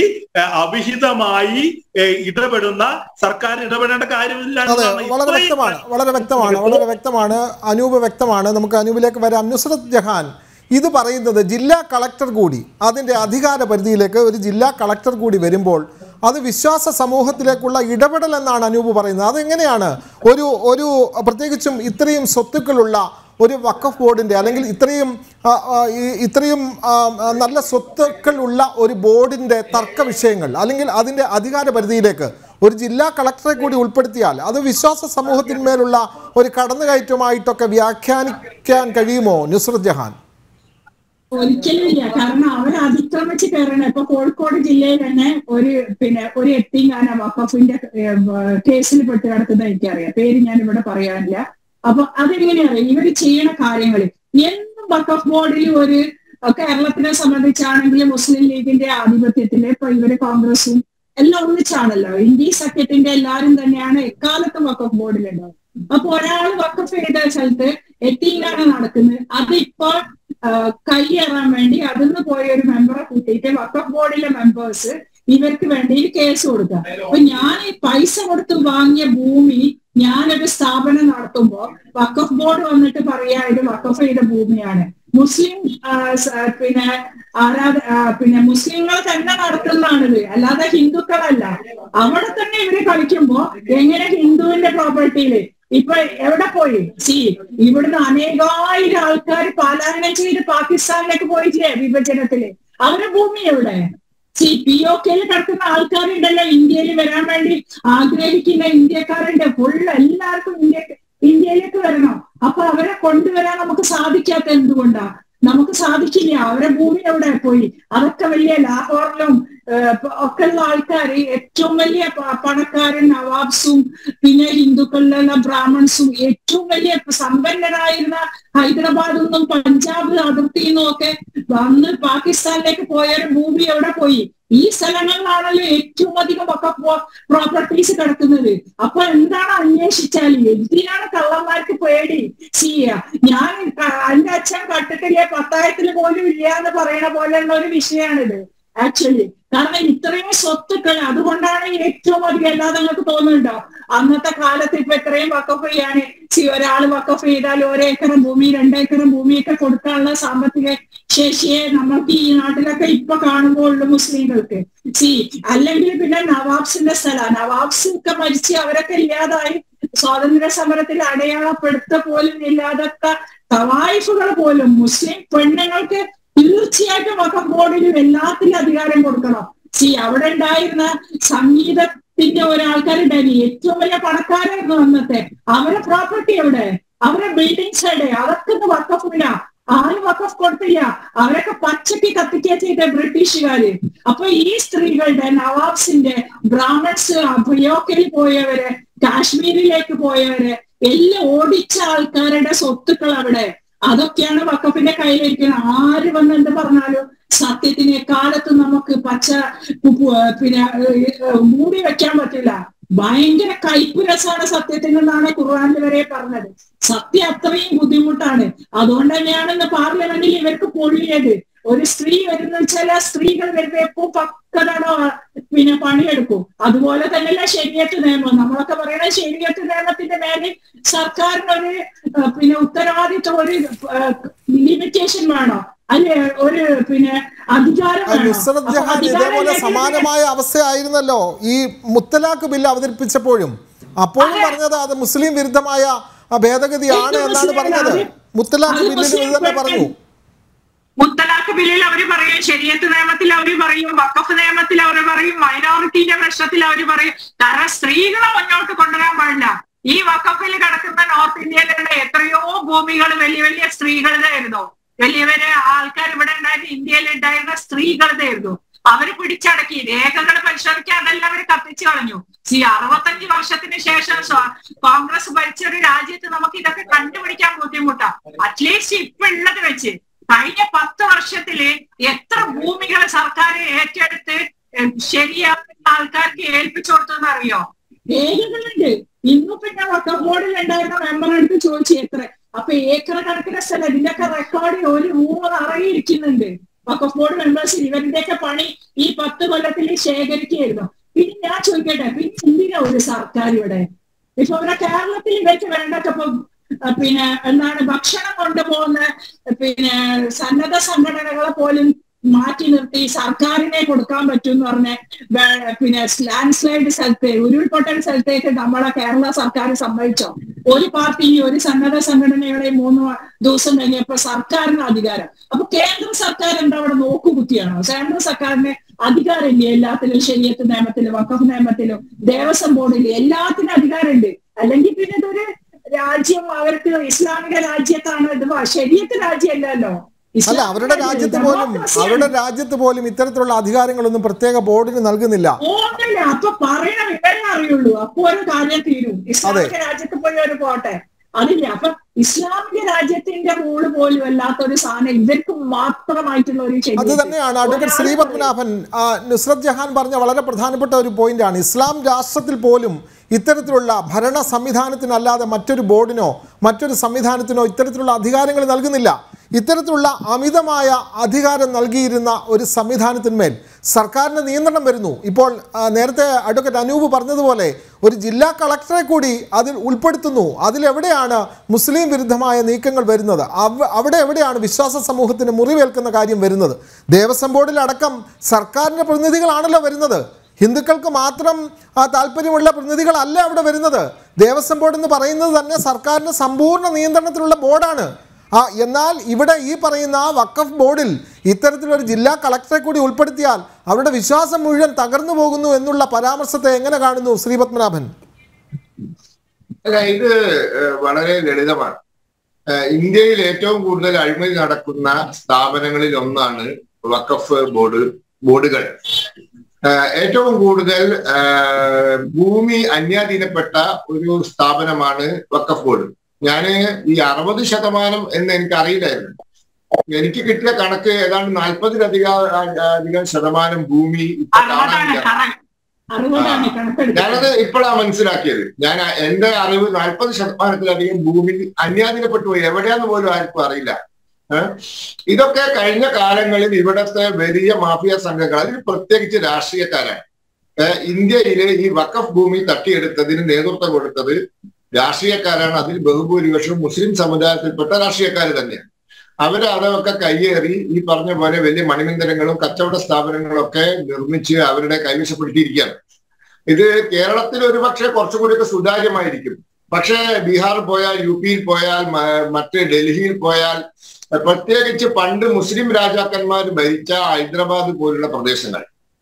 അവിഹിതമായി ഇടപെടുന്ന സർക്കാർ ഇടപെടേണ്ട കാര്യമില്ല അതെ വളരെ വ്യക്തമാണ് വളരെ വ്യക്തമാണ് വളരെ വ്യക്തമാണ് അനൂപ് വ്യക്തമാണ് നമുക്ക് അനൂപിലേക്ക് വരാം നുസ്രത് ജഹാൻ ഇത് പറയുന്നത് ജില്ലാ കളക്ടർ കൂടി അതിൻ്റെ അധികാര പരിധിയിലേക്ക് ഒരു ജില്ലാ കളക്ടർ കൂടി വരുമ്പോൾ അത് വിശ്വാസ സമൂഹത്തിലേക്കുള്ള ഇടപെടൽ എന്നാണ് അനൂപ് പറയുന്നത് അതെങ്ങനെയാണ് ഒരു ഒരു പ്രത്യേകിച്ചും ഇത്രയും സ്വത്തുക്കളുള്ള ഒരു വഖഫ് ബോർഡിൻ്റെ അല്ലെങ്കിൽ ഇത്രയും ഇത്രയും നല്ല സ്വത്തുക്കൾ ഉള്ള ഒരു ബോർഡിൻ്റെ തർക്ക വിഷയങ്ങൾ അല്ലെങ്കിൽ അതിൻ്റെ അധികാര പരിധിയിലേക്ക് ഒരു ജില്ലാ കളക്ടറെ കൂടി ഉൾപ്പെടുത്തിയാൽ അത് വിശ്വാസ സമൂഹത്തിന്മേലുള്ള ഒരു കടന്നുകയറ്റമായിട്ടൊക്കെ വ്യാഖ്യാനിക്കാൻ കഴിയുമോ നുസ്രത് ജഹാൻ ഒരിക്കലും ഇല്ല കാരണം അവർ അതിക്രമിച്ച് കയറണം ഇപ്പൊ കോഴിക്കോട് ജില്ലയിൽ തന്നെ ഒരു പിന്നെ ഒരു എത്തിങ്കാന വഖഫിന്റെ കേസിൽ പെട്ട് കിടക്കുന്ന എനിക്കറിയാം പേര് ഞാൻ ഇവിടെ പറയാനില്ല അപ്പൊ അതെങ്ങനെയറിയാം ഇവർ ചെയ്യണ കാര്യങ്ങൾ എന്നും വഖഫ് ബോർഡിൽ ഒരു കേരളത്തിനെ സംബന്ധിച്ചാണെങ്കിൽ മുസ്ലിം ലീഗിന്റെ ആധിപത്യത്തില് ഇപ്പൊ ഇവര് കോൺഗ്രസും എല്ലാം ഒന്നിച്ചാണല്ലോ ഇന്ത്യ സഖ്യത്തിന്റെ എല്ലാവരും തന്നെയാണ് എക്കാലത്തും വഖഫ് ബോർഡിലുണ്ടാവും അപ്പൊ ഒരാൾ വഖഫ് ചെയ്ത സ്ഥലത്ത് എത്തിയിലാണ് നടക്കുന്നത് അതിപ്പോ കൈയേറാൻ വേണ്ടി അതിന്ന് പോയ ഒരു മെമ്പറെ കൂട്ടിയിട്ട് വഖഫ് ബോർഡിലെ മെമ്പേഴ്സ് ഇവർക്ക് വേണ്ടി കേസ് കൊടുക്കുക അപ്പൊ ഞാൻ ഈ പൈസ കൊടുത്ത് വാങ്ങിയ ഭൂമി ഞാനൊരു സ്ഥാപനം നടത്തുമ്പോ വഖഫ് ബോർഡ് വന്നിട്ട് പറയാ ഇത് വഖഫ് ചെയ്ത ഭൂമിയാണ് മുസ്ലിം പിന്നെ ആരാധ പിന്നെ മുസ്ലിങ്ങൾ തന്നെ നടത്തുന്നതാണിത് അല്ലാതെ ഹിന്ദുക്കളല്ല അവിടെ തന്നെ ഇവര് കളിക്കുമ്പോ എങ്ങനെ ഹിന്ദുവിന്റെ പ്രോപ്പർട്ടിയില് ഇപ്പൊ എവിടെ പോയി സി ഇവിടുന്ന് അനേകായിരം ആൾക്കാർ പലായനം ചെയ്ത് പാകിസ്ഥാനിലേക്ക് പോയിട്ടില്ലേ വിഭജനത്തില് അവരുടെ ഭൂമി എവിടെ സി പി ഒ കെയിൽ കിടക്കുന്ന ആൾക്കാരുണ്ടല്ലോ ഇന്ത്യയിൽ വരാൻ വേണ്ടി ആഗ്രഹിക്കുന്ന ഇന്ത്യക്കാരുണ്ട് ഫുൾ എല്ലാവർക്കും ഇന്ത്യ ഇന്ത്യയിലേക്ക് വരണം അപ്പൊ അവരെ കൊണ്ടുവരാൻ നമുക്ക് സാധിക്കാത്ത എന്തുകൊണ്ടാ നമുക്ക് സാധിക്കില്ല അവരെ ഭൂമി എവിടെ പോയി അതൊക്കെ വലിയ ലാഹോറിലും ഏഹ്, ഒക്കെ ഉള്ള ആൾക്കാർ ഏറ്റവും വലിയ പ- പണക്കാരൻ നവാബ്സും പിന്നെ ഹിന്ദുക്കളിലുള്ള ബ്രാഹ്മൺസും ഏറ്റവും വലിയ സമ്പന്നരായിരുന്ന ഹൈദരാബാദിൽ നിന്നും പഞ്ചാബ് അതിർത്തിയിൽ നിന്നും ഒക്കെ വന്ന് പാകിസ്ഥാനിലേക്ക് പോയൊരു ഭൂമി എവിടെ പോയി ഈ സ്ഥലങ്ങളിലാണല്ലോ ഏറ്റവും അധികം ഒക്കെ പ്രോപ്പർട്ടീസ് കിടക്കുന്നത് അപ്പൊ എന്താണ് അന്വേഷിച്ചാൽ എന്തിനാണ് കള്ളന്മാർക്ക് പേടി ചെയ്യ ഞാൻ ക- എന്റെ അച്ഛൻ കട്ടിട്ടില്ലേ പത്തായത്തിൽ പോലും ഇല്ല എന്ന് പറയണ പോലെയുള്ള ഒരു വിഷയമാണിത് ആക്ച്വലി കാരണം ഇത്രയും സ്വത്തുക്കൾ അതുകൊണ്ടാണ് ഏറ്റവും അധികം അല്ലാതെ നിങ്ങൾക്ക് തോന്നുന്നുണ്ടോ അന്നത്തെ കാലത്ത് ഇപ്പൊ ഇത്രയും വക്കഫ് ചെയ്യാൻ സി ഒരാൾ വക്കഫ് ചെയ്താൽ ഒരേക്കറും ഭൂമി രണ്ടേക്കറും ഭൂമിയൊക്കെ കൊടുക്കാനുള്ള സാമ്പത്തിക ശേഷിയെ നമ്മൾക്ക് ഈ നാട്ടിലൊക്കെ ഇപ്പൊ കാണുമ്പോൾ ഉള്ളു മുസ്ലിങ്ങൾക്ക് സി അല്ലെങ്കിൽ പിന്നെ നവാബ്സിന്റെ സ്ഥല നവാബ്സ് ഒക്കെ മരിച്ച് അവരൊക്കെ ഇല്ലാതായി സ്വാതന്ത്ര്യ സമരത്തിൽ അടയാളപ്പെടുത്ത പോലും ഇല്ലാതൊക്കെ തവായിഫുകൾ പോലും മുസ്ലിം പെണ്ണുങ്ങൾക്ക് തീർച്ചയായിട്ടും വഖഫ് ബോർഡിലും എല്ലാത്തിനും അധികാരം കൊടുക്കണം സി അവിടെ ഉണ്ടായിരുന്ന സംഗീതത്തിന്റെ ഒരാൾക്കാരുണ്ടായിരുന്നു ഏറ്റവും വലിയ പണക്കാരായിരുന്നു അന്നത്തെ അവരെ പ്രോപ്പർട്ടി എവിടെ അവരെ ബിൽഡിങ്സ് എവിടെ അതൊക്കെ ഒന്ന് വക്കഫില്ല ആരും വക്കഫ് കൊടുത്തില്ല അവരൊക്കെ പച്ചക്ക് കത്തിക്കുക ചെയ്ത ബ്രിട്ടീഷുകാര് അപ്പൊ ഈ സ്ത്രീകളുടെ നവാബ്സിന്റെ ബ്രാഹ്മൺസ് അഭയോക്കൽ പോയവര് കാശ്മീരിലേക്ക് പോയവര് എല്ലാം ഓടിച്ച ആൾക്കാരുടെ സ്വത്തുക്കൾ അവിടെ അതൊക്കെയാണ് വക്കഫിന്റെ കയ്യിലിരിക്കുന്നത് ആര് വന്ന് എന്ത് പറഞ്ഞാലും സത്യത്തിന് കാലത്ത് നമുക്ക് പച്ച ഉപ്പ് പിന്നെ ഏഹ്, മൂടി വെക്കാൻ പറ്റില്ല ഭയങ്കര കയ്പ് രസമാണ് സത്യത്തിൽ എന്നാണ് ഖുർആാനിൽ വരെ പറഞ്ഞത് സത്യം അത്രയും ബുദ്ധിമുട്ടാണ് അതുകൊണ്ട് തന്നെയാണ് ഇന്ന് പാർലമെന്റിൽ ഇവർക്ക് പൊള്ളിയത് ഒരു സ്ത്രീ വരുന്ന ചില സ്ത്രീകൾ വരുമ്പോ എപ്പോ പക്കതാണോ പിന്നെ പണിയെടുക്കും അതുപോലെ തന്നെയല്ല ശരിയത്ത് നിയമം നമ്മളൊക്കെ പറയുന്ന ശരിയത്ത് നിയമത്തിന്റെ മേലെ സർക്കാരിനൊരു ഏഹ്, പിന്നെ ഉത്തരവാദിത്വം ഒരു ലിമിറ്റേഷൻ വേണോ അല്ലെ ഒരു പിന്നെ അധികാരം ആ വേണോ നുസ്രത് അപ്പൊ ജഹാൻ അധികാരം ഇതേപോലെ ഇല്ലെങ്കിൽ സമാനമായ അവസ്ഥയായിരുന്നല്ലോ ഈ മുത്തലാഖ് ബില്ല് അവതരിപ്പിച്ചപ്പോഴും അപ്പോഴും പറഞ്ഞത് അത് മുസ്ലിം വിരുദ്ധമായ ആ, ഭേദഗതിയാണ് ഇത് എന്നാണ് മുസ്ലിം പറഞ്ഞത് അത് മുത്തലാഖ് അത് ബില്ലിൽ മുസ്ലിം ഇത് തന്നെ പറഞ്ഞു മുത്തലാഖ് ബില്ലിൽ അവർ പറയും ശരീരത്ത് നിയമത്തിൽ അവർ പറയും വഖഫ് നിയമത്തിൽ അവർ പറയും മൈനോറിറ്റിന്റെ പ്രശ്നത്തിൽ അവർ പറയും കാരണം സ്ത്രീകളെ മുന്നോട്ട് കൊണ്ടുവരാൻ പാടില്ല ഈ വഖഫിൽ കിടക്കുന്ന നോർത്ത് ഇന്ത്യയിലുള്ള എത്രയോ ഭൂമികൾ വലിയ വലിയ സ്ത്രീകളുടെയായിരുന്നു വലിയ വലിയ ആൾക്കാർ ഇവിടെ ഉണ്ടായിരുന്ന ഇന്ത്യയിൽ ഉണ്ടായിരുന്ന സ്ത്രീകളുടെയായിരുന്നു അവര് പിടിച്ചടക്കി രേഖകൾ പരിശോധിക്കാൻ അതെല്ലാം അവർ കത്തിച്ചു കളഞ്ഞു ഈ അറുപത്തഞ്ച് വർഷത്തിന് ശേഷം സ്വ- കോൺഗ്രസ് ഭരിച്ച ഒരു രാജ്യത്ത് നമുക്ക് ഇതൊക്കെ കണ്ടുപിടിക്കാൻ ബുദ്ധിമുട്ടാ അറ്റ്ലീസ്റ്റ് ഇപ്പൊ ഉള്ളത് വെച്ച് കഴിഞ്ഞ പത്ത് വർഷത്തില് എത്ര ഭൂമികൾ സർക്കാർ ഏറ്റെടുത്ത് ഏഹ്, ശരിയാക്കുന്ന ആൾക്കാർക്ക് ഏൽപ്പിച്ചു കൊടുത്തെന്ന് അറിയോ രേഖകളുണ്ട് ഇന്ന് പിന്നെ വക്കഫ് ബോർഡിൽ ഉണ്ടായിരുന്ന മെമ്പർ എടുത്ത് ചോദിച്ചു എത്ര അപ്പൊ ഏക്കർ കണക്കിന് സ്ഥലം ഇതിന്റെയൊക്കെ റെക്കോർഡ് ഒരു മൂന്ന് അറിയിരിക്കുന്നുണ്ട് വക്കഫ് ബോർഡ് മെമ്പേഴ്സ് ഇവരുടെയൊക്കെ പണി ഈ പത്ത് കൊല്ലത്തിൽ ശേഖരിക്കുകയായിരുന്നു പിന്നെ ഞാൻ ചോദിക്കട്ടെ പിന്നെ എന്തിനാ ഒരു സർക്കാർ ഇവിടെ ഇപ്പൊ ഇവിടെ കേരളത്തിൽ ഇവർക്ക് വേണ്ടൊക്കെ ഇപ്പൊ ആ, പിന്നെ എന്താണ് ഭക്ഷണം കൊണ്ടുപോകുന്ന പിന്നെ സന്നദ്ധ സംഘടനകളെ പോലും മാറ്റി നിർത്തി സർക്കാരിനെ കൊടുക്കാൻ പറ്റും എന്ന് പറഞ്ഞ വേ- പിന്നെ ലാൻഡ് സ്ലൈഡ് സ്ഥലത്ത് ഉരുൾപൊട്ടൽ സ്ഥലത്തേക്ക് നമ്മളെ കേരള സർക്കാർ സമ്മതിച്ചോ ഒരു പാർട്ടി ഒരു സന്നദ്ധ സംഘടനകളെ മൂന്ന് ദിവസം കഴിഞ്ഞപ്പോ സർക്കാരിന് അധികാരം അപ്പൊ കേന്ദ്ര സർക്കാർ എന്താ അവിടെ നോക്കുകുത്തിയാണോ കേന്ദ്ര സർക്കാരിന് അധികാരമില്ലേ എല്ലാത്തിലും ശരീരത്ത് നിയമത്തിലും വക്കഫ് നിയമത്തിലും ദേവസ്വം ബോർഡിലും എല്ലാത്തിനും അധികാരമുണ്ട് അല്ലെങ്കിൽ പിന്നെ ഇതൊരു രാജ്യം അവർക്ക് ഇസ്ലാമിക രാജ്യത്താണ് ഇത് ശരീരത്ത് രാജ്യമല്ലല്ലോ അല്ല ഇസ്ലാമിക അവരുടെ രാജ്യം, രാജ്യത്ത് പോലും democracy ആണ്. അവരുടെ രാജ്യത്ത് പോലും ഇത്തരത്തിലുള്ള അധികാരങ്ങളൊന്നും പ്രത്യേക ബോർഡിന് നൽകുന്നില്ല ഓന്നില്ല അപ്പൊ പറയണ വിവരം അറിയുള്ളൂ അപ്പൊ ഒരു കാര്യം തീരും ഇസ്ലാമിക രാജ്യത്ത് പോയി ഒരു പോട്ടെ അതില്ല അപ്പൊ ഇസ്ലാമിക രാജ്യത്തിന്റെ റൂള് പോലും അല്ലാത്ത ഒരു സാധനം ഇവർക്ക് മാത്രമായിട്ടുള്ള ഒരു അത് ശരീരം തന്നെയാണ് അഡ്വക്കേറ്റ് ശ്രീ പത്മനാഭൻ ആ, നുസ്രത് ജഹാൻ പറഞ്ഞ വളരെ പ്രധാനപ്പെട്ട ഒരു പോയിന്റാണ് ഇസ്ലാം രാഷ്ട്രത്തിൽ പോലും ഇത്തരത്തിലുള്ള ഭരണ സംവിധാനത്തിനല്ലാതെ മറ്റൊരു ബോർഡിനോ മറ്റൊരു സംവിധാനത്തിനോ ഇത്തരത്തിലുള്ള അധികാരങ്ങൾ നൽകുന്നില്ല ഇത്തരത്തിലുള്ള അമിതമായ അധികാരം നൽകിയിരുന്ന ഒരു സംവിധാനത്തിന്മേൽ സർക്കാരിന് നിയന്ത്രണം വരുന്നു ഇപ്പോൾ ആ, നേരത്തെ അഡ്വക്കേറ്റ് അനൂപ് പറഞ്ഞതുപോലെ ഒരു ജില്ലാ കളക്ടറെ കൂടി അതിൽ ഉൾപ്പെടുത്തുന്നു അതിലെവിടെയാണ് മുസ്ലിം വിരുദ്ധമായ നീക്കങ്ങൾ വരുന്നത് അവ- അവിടെ എവിടെയാണ് വിശ്വാസ സമൂഹത്തിന് മുറിവേൽക്കുന്ന കാര്യം വരുന്നത് ദേവസ്വം ബോർഡിലടക്കം സർക്കാരിൻ്റെ പ്രതിനിധികളാണല്ലോ വരുന്നത് ഹിന്ദുക്കൾക്ക് മാത്രം ആ, താല്പര്യമുള്ള പ്രതിനിധികളല്ല അവിടെ വരുന്നത് ദേവസ്വം ബോർഡ് എന്ന് പറയുന്നത് തന്നെ സർക്കാരിൻ്റെ സമ്പൂർണ്ണ നിയന്ത്രണത്തിലുള്ള ബോർഡാണ് ആ എന്നാൽ ഇവിടെ ഈ പറയുന്ന വഖഫ് ബോർഡിൽ ഇത്തരത്തിലൊരു ജില്ലാ കളക്ടറെ കൂടി ഉൾപ്പെടുത്തിയാൽ അവരുടെ വിശ്വാസം മുഴുവൻ തകർന്നു പോകുന്നു എന്നുള്ള പരാമർശത്തെ എങ്ങനെ കാണുന്നു ശ്രീ പത്മനാഭൻ അല്ല ഇത് ഏഹ്, വളരെ ലളിതമാണ് ഏഹ്, ഇന്ത്യയിൽ ഏറ്റവും കൂടുതൽ അഴിമതി നടക്കുന്ന സ്ഥാപനങ്ങളിൽ ഒന്നാണ് വഖഫ് ബോർഡ് ബോർഡുകൾ ഏഹ്, ഏറ്റവും കൂടുതൽ ഏഹ്, ഭൂമി അന്യാധീനപ്പെട്ട ഒരു സ്ഥാപനമാണ് വഖഫ് ബോർഡ് ഞാന് ഈ അറുപത് ശതമാനം എന്ന് എനിക്ക് അറിയില്ലായിരുന്നു എനിക്ക് കിട്ടിയ കണക്ക് ഏതാണ്ട് നാൽപ്പതിലധികം അധികം ശതമാനം ഭൂമി ഇപ്പൊ അറുപതാണ് കാണാനില്ല കറ- അറുപതാണ് കണക്കെടുത്തത് ഞാനത് ഇപ്പോഴാണ് മനസ്സിലാക്കിയത് ഞാൻ ആ- എന്റെ അറിവ് നാൽപ്പത് ശതമാനത്തിലധികം ഭൂമി അന്യാധീനപ്പെട്ടു പോയി എവിടെയാന്ന് പോലും ആർക്കും അറിയില്ല ഏഹ്? ഇതൊക്കെ കഴിഞ്ഞ കാലങ്ങളിൽ ഇവിടത്തെ വലിയ മാഫിയ സംഘങ്ങൾ അതിൽ പ്രത്യേകിച്ച് രാഷ്ട്രീയക്കാരാണ് ഏഹ് ഇന്ത്യയിലെ ഈ വഖഫ് ഭൂമി തട്ടിയെടുത്തതിന് നേതൃത്വം കൊടുത്തത് രാഷ്ട്രീയക്കാരാണ് അതിൽ ബഹുഭൂരിപക്ഷവും മുസ്ലിം സമുദായത്തിൽപ്പെട്ട രാഷ്ട്രീയക്കാർ തന്നെയാണ് അവര് അതൊക്കെ കയ്യേറി ഈ പറഞ്ഞ പോലെ വലിയ മണിമന്ദിരങ്ങളും കച്ചവട സ്ഥാപനങ്ങളൊക്കെ നിർമ്മിച്ച് അവരുടെ കൈവശപ്പെടുത്തിയിരിക്കുകയാണ് ഇത് കേരളത്തിൽ ഒരുപക്ഷെ കുറച്ചുകൂടിയൊക്കെ സുതാര്യമായിരിക്കും പക്ഷേ ബീഹാർ പോയാൽ യു പിയിൽ പോയാൽ മ- മറ്റ് ഡൽഹിയിൽ പോയാൽ അഹ് പ്രത്യേകിച്ച് പണ്ട് മുസ്ലിം രാജാക്കന്മാർ ഭരിച്ച ഹൈദരാബാദ് പോലുള്ള പ്രദേശങ്ങൾ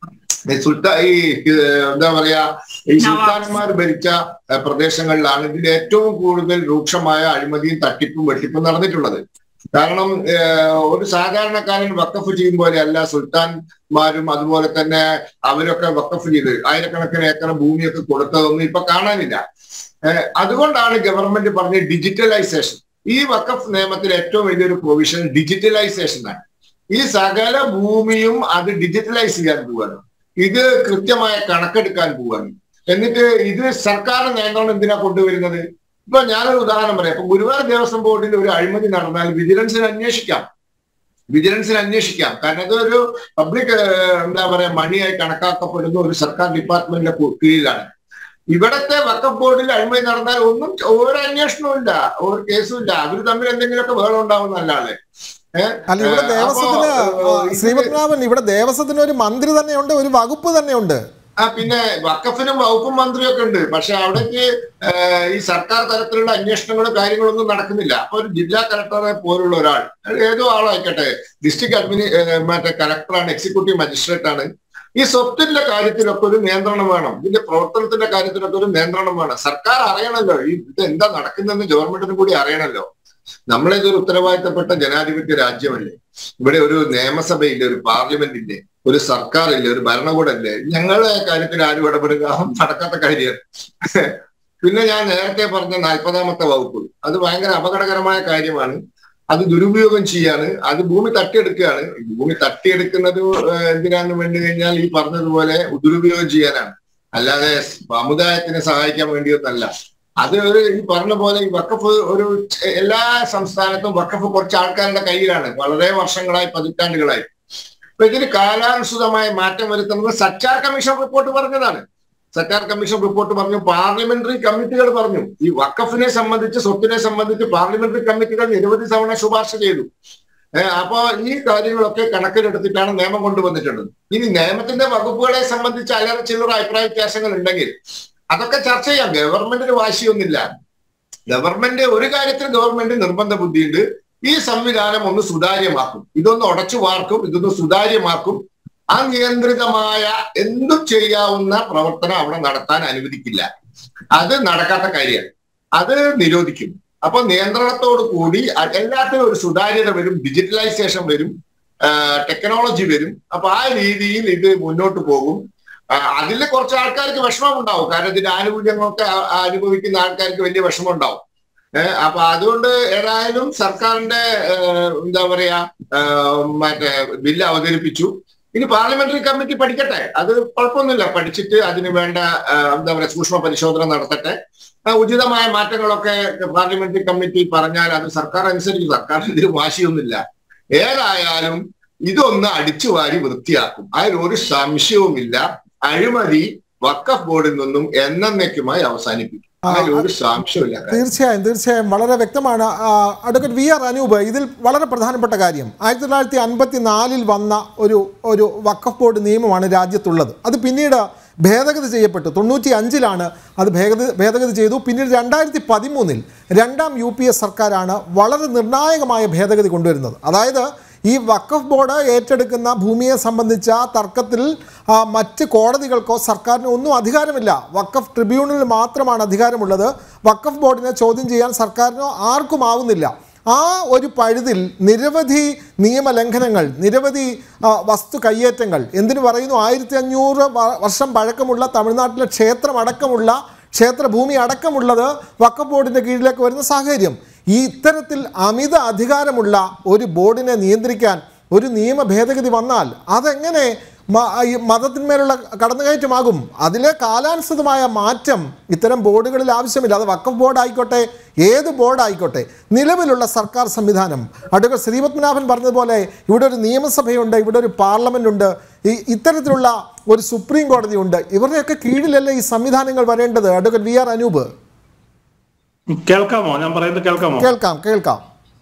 ഈ സുൽത്താ ഈ ഏഹ്, എന്താ പറയാ ഈ സുൽത്താൻമാർ ഭരിച്ച അഹ് പ്രദേശങ്ങളിലാണ് ഇതിൽ ഏറ്റവും കൂടുതൽ രൂക്ഷമായ അഴിമതിയും തട്ടിപ്പും വെട്ടിപ്പും നടന്നിട്ടുള്ളത് കാരണം ഏഹ്, ഒരു സാധാരണക്കാരൻ വക്കഫ് ചെയ്യും പോലെയല്ല സുൽത്താൻമാരും അതുപോലെ തന്നെ അവരൊക്കെ വക്കഫ് ചെയ്ത് ആയിരക്കണക്കിന് ഏക്കർ ഭൂമിയൊക്കെ കൊടുത്തതൊന്നും ഇപ്പൊ കാണാനില്ല ഏഹ്, അതുകൊണ്ടാണ് ഗവൺമെന്റ് പറഞ്ഞ ഡിജിറ്റലൈസേഷൻ ഈ വക്കഫ് നിയമത്തിൽ ഏറ്റവും വലിയൊരു പ്രൊവിഷൻ ഡിജിറ്റലൈസേഷൻ ആണ് ഈ സകല ഭൂമിയും അത് ഡിജിറ്റലൈസ് ചെയ്യാൻ പോവാണ് ഇത് കൃത്യമായ കണക്കെടുക്കാൻ പോവാണ് എന്നിട്ട് ഇത് സർക്കാർ നിയന്ത്രണം എന്തിനാ കൊണ്ടുവരുന്നത് ഇപ്പൊ ഞാനൊരു ഉദാഹരണം പറയാം ഇപ്പൊ ഗുരുവായൂർ ദേവസ്വം ബോർഡിൽ ഒരു അഴിമതി നടന്നാൽ വിജിലൻസിന് അന്വേഷിക്കാം വിജിലൻസിന് അന്വേഷിക്കാം കാരണം അതൊരു പബ്ലിക് എന്താ പറയാ മണിയായി കണക്കാക്കപ്പെടുന്ന ഒരു സർക്കാർ ഡിപ്പാർട്ട്മെന്റിന്റെ കു- കീഴിലാണ് ഇവിടത്തെ വക്കഫ് ബോർഡിൽ അഴിമതി നടന്നാൽ ഒന്നും ഒരു അന്വേഷണവും ഇല്ല ഒരു കേസും ഇല്ല അവർ തമ്മിൽ എന്തെങ്കിലുമൊക്കെ വേളം ഉണ്ടാവുന്നല്ലാതെ ഏഹ് അല്ല ഇവിടെ ഏഹ് ദേവസ്വത്തിന് അപ്പോ, ആ, ഇത് ശ്രീ പത്മനാഭൻ ഇവിടെ ദേവസ്വത്തിന് ഒരു മന്ത്രി തന്നെയുണ്ട് ഒരു വകുപ്പ് തന്നെയുണ്ട് ആ പിന്നെ വക്കഫിനും വകുപ്പും മന്ത്രിയൊക്കെ ഉണ്ട് പക്ഷെ അവിടേക്ക് ഏഹ്, ഈ സർക്കാർ തലത്തിലുള്ള അന്വേഷണങ്ങളും കാര്യങ്ങളൊന്നും നടക്കുന്നില്ല അപ്പൊ ഒരു ജില്ലാ കലക്ടറെ പോലുള്ള ഒരാൾ അത് ഏതോ ആളായിക്കട്ടെ ഡിസ്ട്രിക്ട് അഡ്മിനി ഏഹ്, മറ്റേ കലക്ടറാണ് എക്സിക്യൂട്ടീവ് മജിസ്ട്രേറ്റ് ആണ് ഈ സ്വത്തിന്റെ കാര്യത്തിലൊക്കെ ഒരു നിയന്ത്രണം വേണം ഇതിന്റെ പ്രവർത്തനത്തിന്റെ കാര്യത്തിലൊക്കെ ഒരു നിയന്ത്രണം വേണം സർക്കാർ അറിയണമല്ലോ ഈ ഇത് എന്താ നടക്കുന്നതെന്ന് ഗവൺമെന്റിന് കൂടി അറിയണമല്ലോ നമ്മളിതൊരു ഉത്തരവാദിത്തപ്പെട്ട ജനാധിപത്യ രാജ്യമല്ലേ ഇവിടെ ഒരു നിയമസഭയില്ലേ ഒരു പാർലമെന്റ് ഇല്ലേ ഒരു സർക്കാരില്ലേ ഒരു ഭരണകൂടല്ലേ ഞങ്ങളെ കാര്യത്തിൽ ആരും ഇടപെടുക നടക്കാത്ത കാര്യമാണ് പിന്നെ ഞാൻ നേരത്തെ പറഞ്ഞ നാൽപ്പതാമത്തെ വകുപ്പ് അത് ഭയങ്കര അപകടകരമായ കാര്യമാണ് അത് ദുരുപയോഗം ചെയ്യാണ് അത് ഭൂമി തട്ടിയെടുക്കുകയാണ് ഭൂമി തട്ടിയെടുക്കുന്നത് ഏഹ് എന്തിനാന്ന് വേണ്ടി കഴിഞ്ഞാൽ ഈ പറഞ്ഞതുപോലെ ദുരുപയോഗം ചെയ്യാനാണ് അല്ലാതെ സമുദായത്തിനെ സഹായിക്കാൻ വേണ്ടിയൊന്നല്ല അത് ഒരു ഈ പറഞ്ഞ പോലെ ഈ വക്കഫ് ഒരു ചെ- എല്ലാ സംസ്ഥാനത്തും വക്കഫ് കുറച്ച് ആൾക്കാരുടെ കയ്യിലാണ് വളരെ വർഷങ്ങളായി പതിറ്റാണ്ടുകളായി അപ്പൊ ഇതിന് കാലാനുസൃതമായ മാറ്റം വരുത്തുന്നത് സച്ചാർ കമ്മീഷൻ റിപ്പോർട്ട് പറഞ്ഞതാണ് സച്ചാർ കമ്മീഷൻ റിപ്പോർട്ട് പറഞ്ഞു പാർലമെന്ററി കമ്മിറ്റികൾ പറഞ്ഞു ഈ വക്കഫിനെ സംബന്ധിച്ച് സ്വത്തിനെ സംബന്ധിച്ച് പാർലമെന്ററി കമ്മിറ്റികൾ നിരവധി തവണ ശുപാർശ ചെയ്തു ഏഹ് അപ്പോ ഈ കാര്യങ്ങളൊക്കെ കണക്കിലെടുത്തിട്ടാണ് നിയമം കൊണ്ടുവന്നിട്ടുള്ളത് ഇനി നിയമത്തിന്റെ വകുപ്പുകളെ സംബന്ധിച്ച് അല്ലറ ചില്ലറ അഭിപ്രായ വ്യത്യാസങ്ങൾ ഉണ്ടെങ്കിൽ അതൊക്കെ ചർച്ച ചെയ്യാം ഗവൺമെന്റിന് വാശിയൊന്നുമില്ല ഗവൺമെന്റ് ഒരു കാര്യത്തിൽ ഗവൺമെന്റ് നിർബന്ധ ബുദ്ധിയുണ്ട് ഈ സംവിധാനം ഒന്ന് സുതാര്യമാക്കും ഇതൊന്ന് ഉടച്ചു വാർക്കും ഇതൊന്ന് സുതാര്യമാക്കും അനിയന്ത്രിതമായ എന്തും ചെയ്യാവുന്ന പ്രവർത്തനം അവിടെ നടത്താൻ അനുവദിക്കില്ല അത് നടക്കാത്ത കാര്യമാണ് അത് നിരോധിക്കും അപ്പൊ നിയന്ത്രണത്തോടു കൂടി അ- എല്ലാത്തിനും ഒരു സുതാര്യത വരും ഡിജിറ്റലൈസേഷൻ വരും ടെക്നോളജി വരും അപ്പൊ ആ രീതിയിൽ ഇത് മുന്നോട്ട് പോകും അതിൽ കുറച്ച് ആൾക്കാർക്ക് വിഷമം ഉണ്ടാവും കാരണം ഇതിന്റെ ആനുകൂല്യങ്ങളൊക്കെ ആ- ആ അനുഭവിക്കുന്ന ആൾക്കാർക്ക് വലിയ വിഷമം ഉണ്ടാവും ഏഹ് അപ്പൊ അതുകൊണ്ട് ഏതായാലും സർക്കാരിന്റെ ഏഹ് എന്താ പറയാ ഏഹ് മറ്റേ ബില്ല് അവതരിപ്പിച്ചു ഇനി പാർലമെന്ററി കമ്മിറ്റി പഠിക്കട്ടെ അത് കുഴപ്പമൊന്നുമില്ല പഠിച്ചിട്ട് അതിന് വേണ്ട ഏഹ് എന്താ പറയാ സൂക്ഷ്മ പരിശോധന നടത്തട്ടെ ആ, ഉചിതമായ മാറ്റങ്ങളൊക്കെ പാർലമെന്ററി കമ്മിറ്റി പറഞ്ഞാൽ അത് സർക്കാർ അനുസരിച്ച് സർക്കാർ ഇതിന് വാശിയൊന്നുമില്ല ഏതായാലും ഇതൊന്ന് അടിച്ചു വാരി വൃത്തിയാക്കും അതിൽ ഒരു സംശയവുമില്ല അഴിമതി വക്കഫ് ബോർഡിൽ നിന്നും എന്നേക്കുമായി അവസാനിപ്പിക്കും അതിൽ ഒരു സംശയമില്ല തീർച്ചയായും തീർച്ചയായും വളരെ വ്യക്തമാണ് ആ, അഡ്വക്കേറ്റ് വി ആർ അനൂപ് ഇതിൽ വളരെ പ്രധാനപ്പെട്ട കാര്യം ആയിരത്തി തൊള്ളായിരത്തി അൻപത്തി നാലിൽ വന്ന ഒരു ഒരു വഖഫ് ബോർഡ് നിയമമാണ് രാജ്യത്തുള്ളത് അത് പിന്നീട് ഭേദഗതി ചെയ്യപ്പെട്ടു തൊണ്ണൂറ്റി അഞ്ചിലാണ് അത് ഭേദഗതി ഭേദഗതി ചെയ്തു പിന്നീട് രണ്ടായിരത്തി പതിമൂന്നിൽ രണ്ടാം യു പി എ സർക്കാരാണ് വളരെ നിർണായകമായ ഭേദഗതി കൊണ്ടുവരുന്നത് അതായത് ഈ വഖഫ് ബോർഡ് ഏറ്റെടുക്കുന്ന ഭൂമിയെ സംബന്ധിച്ച തർക്കത്തിൽ ആ, മറ്റ് കോടതികൾക്കോ സർക്കാരിനോ ഒന്നും അധികാരമില്ല വഖഫ് ട്രിബ്യൂണലിന് മാത്രമാണ് അധികാരമുള്ളത് വഖഫ് ബോർഡിനെ ചോദ്യം ചെയ്യാൻ സർക്കാരിനോ ആർക്കും ആവുന്നില്ല ആ ഒരു പഴുതിൽ നിരവധി നിയമലംഘനങ്ങൾ നിരവധി ആ, വസ്തു കയ്യേറ്റങ്ങൾ എന്തിനു പറയുന്നു ആയിരത്തി അഞ്ഞൂറ് വ- വർഷം പഴക്കമുള്ള തമിഴ്നാട്ടിലെ ക്ഷേത്രം അടക്കമുള്ള ക്ഷേത്രഭൂമി അടക്കമുള്ളത് വഖഫ് ബോർഡിൻ്റെ കീഴിലേക്ക് വരുന്ന സാഹചര്യം ഈ ഇത്തരത്തിൽ അമിത അധികാരമുള്ള ഒരു ബോർഡിനെ നിയന്ത്രിക്കാൻ ഒരു നിയമ ഭേദഗതി വന്നാൽ അതെങ്ങനെ മ- ഈ മതത്തിന്മേലുള്ള കടന്നുകയറ്റമാകും അതിലെ കാലാനുസൃതമായ മാറ്റം ഇത്തരം ബോർഡുകളിൽ ആവശ്യമില്ല അത് വഖഫ് ബോർഡ് ആയിക്കോട്ടെ ഏത് ബോർഡ് ആയിക്കോട്ടെ നിലവിലുള്ള സർക്കാർ സംവിധാനം അഡ്വക്കേറ്റ് ശ്രീപത്മനാഭൻ പറഞ്ഞതുപോലെ ഇവിടെ ഒരു നിയമസഭയുണ്ട് ഇവിടെ ഒരു പാർലമെന്റ് ഉണ്ട് ഈ ഇത്തരത്തിലുള്ള ഒരു സുപ്രീം കോടതി ഉണ്ട് ഇവരുടെയൊക്കെ കീഴിലല്ലേ ഈ സംവിധാനങ്ങൾ വരേണ്ടത് അഡ്വക്കേറ്റ് വി ആർ അനൂപ് കേൾക്കാമോ ഞാൻ പറയുന്നത് കേൾക്കാമോ കേൾക്കാം കേൾക്കാം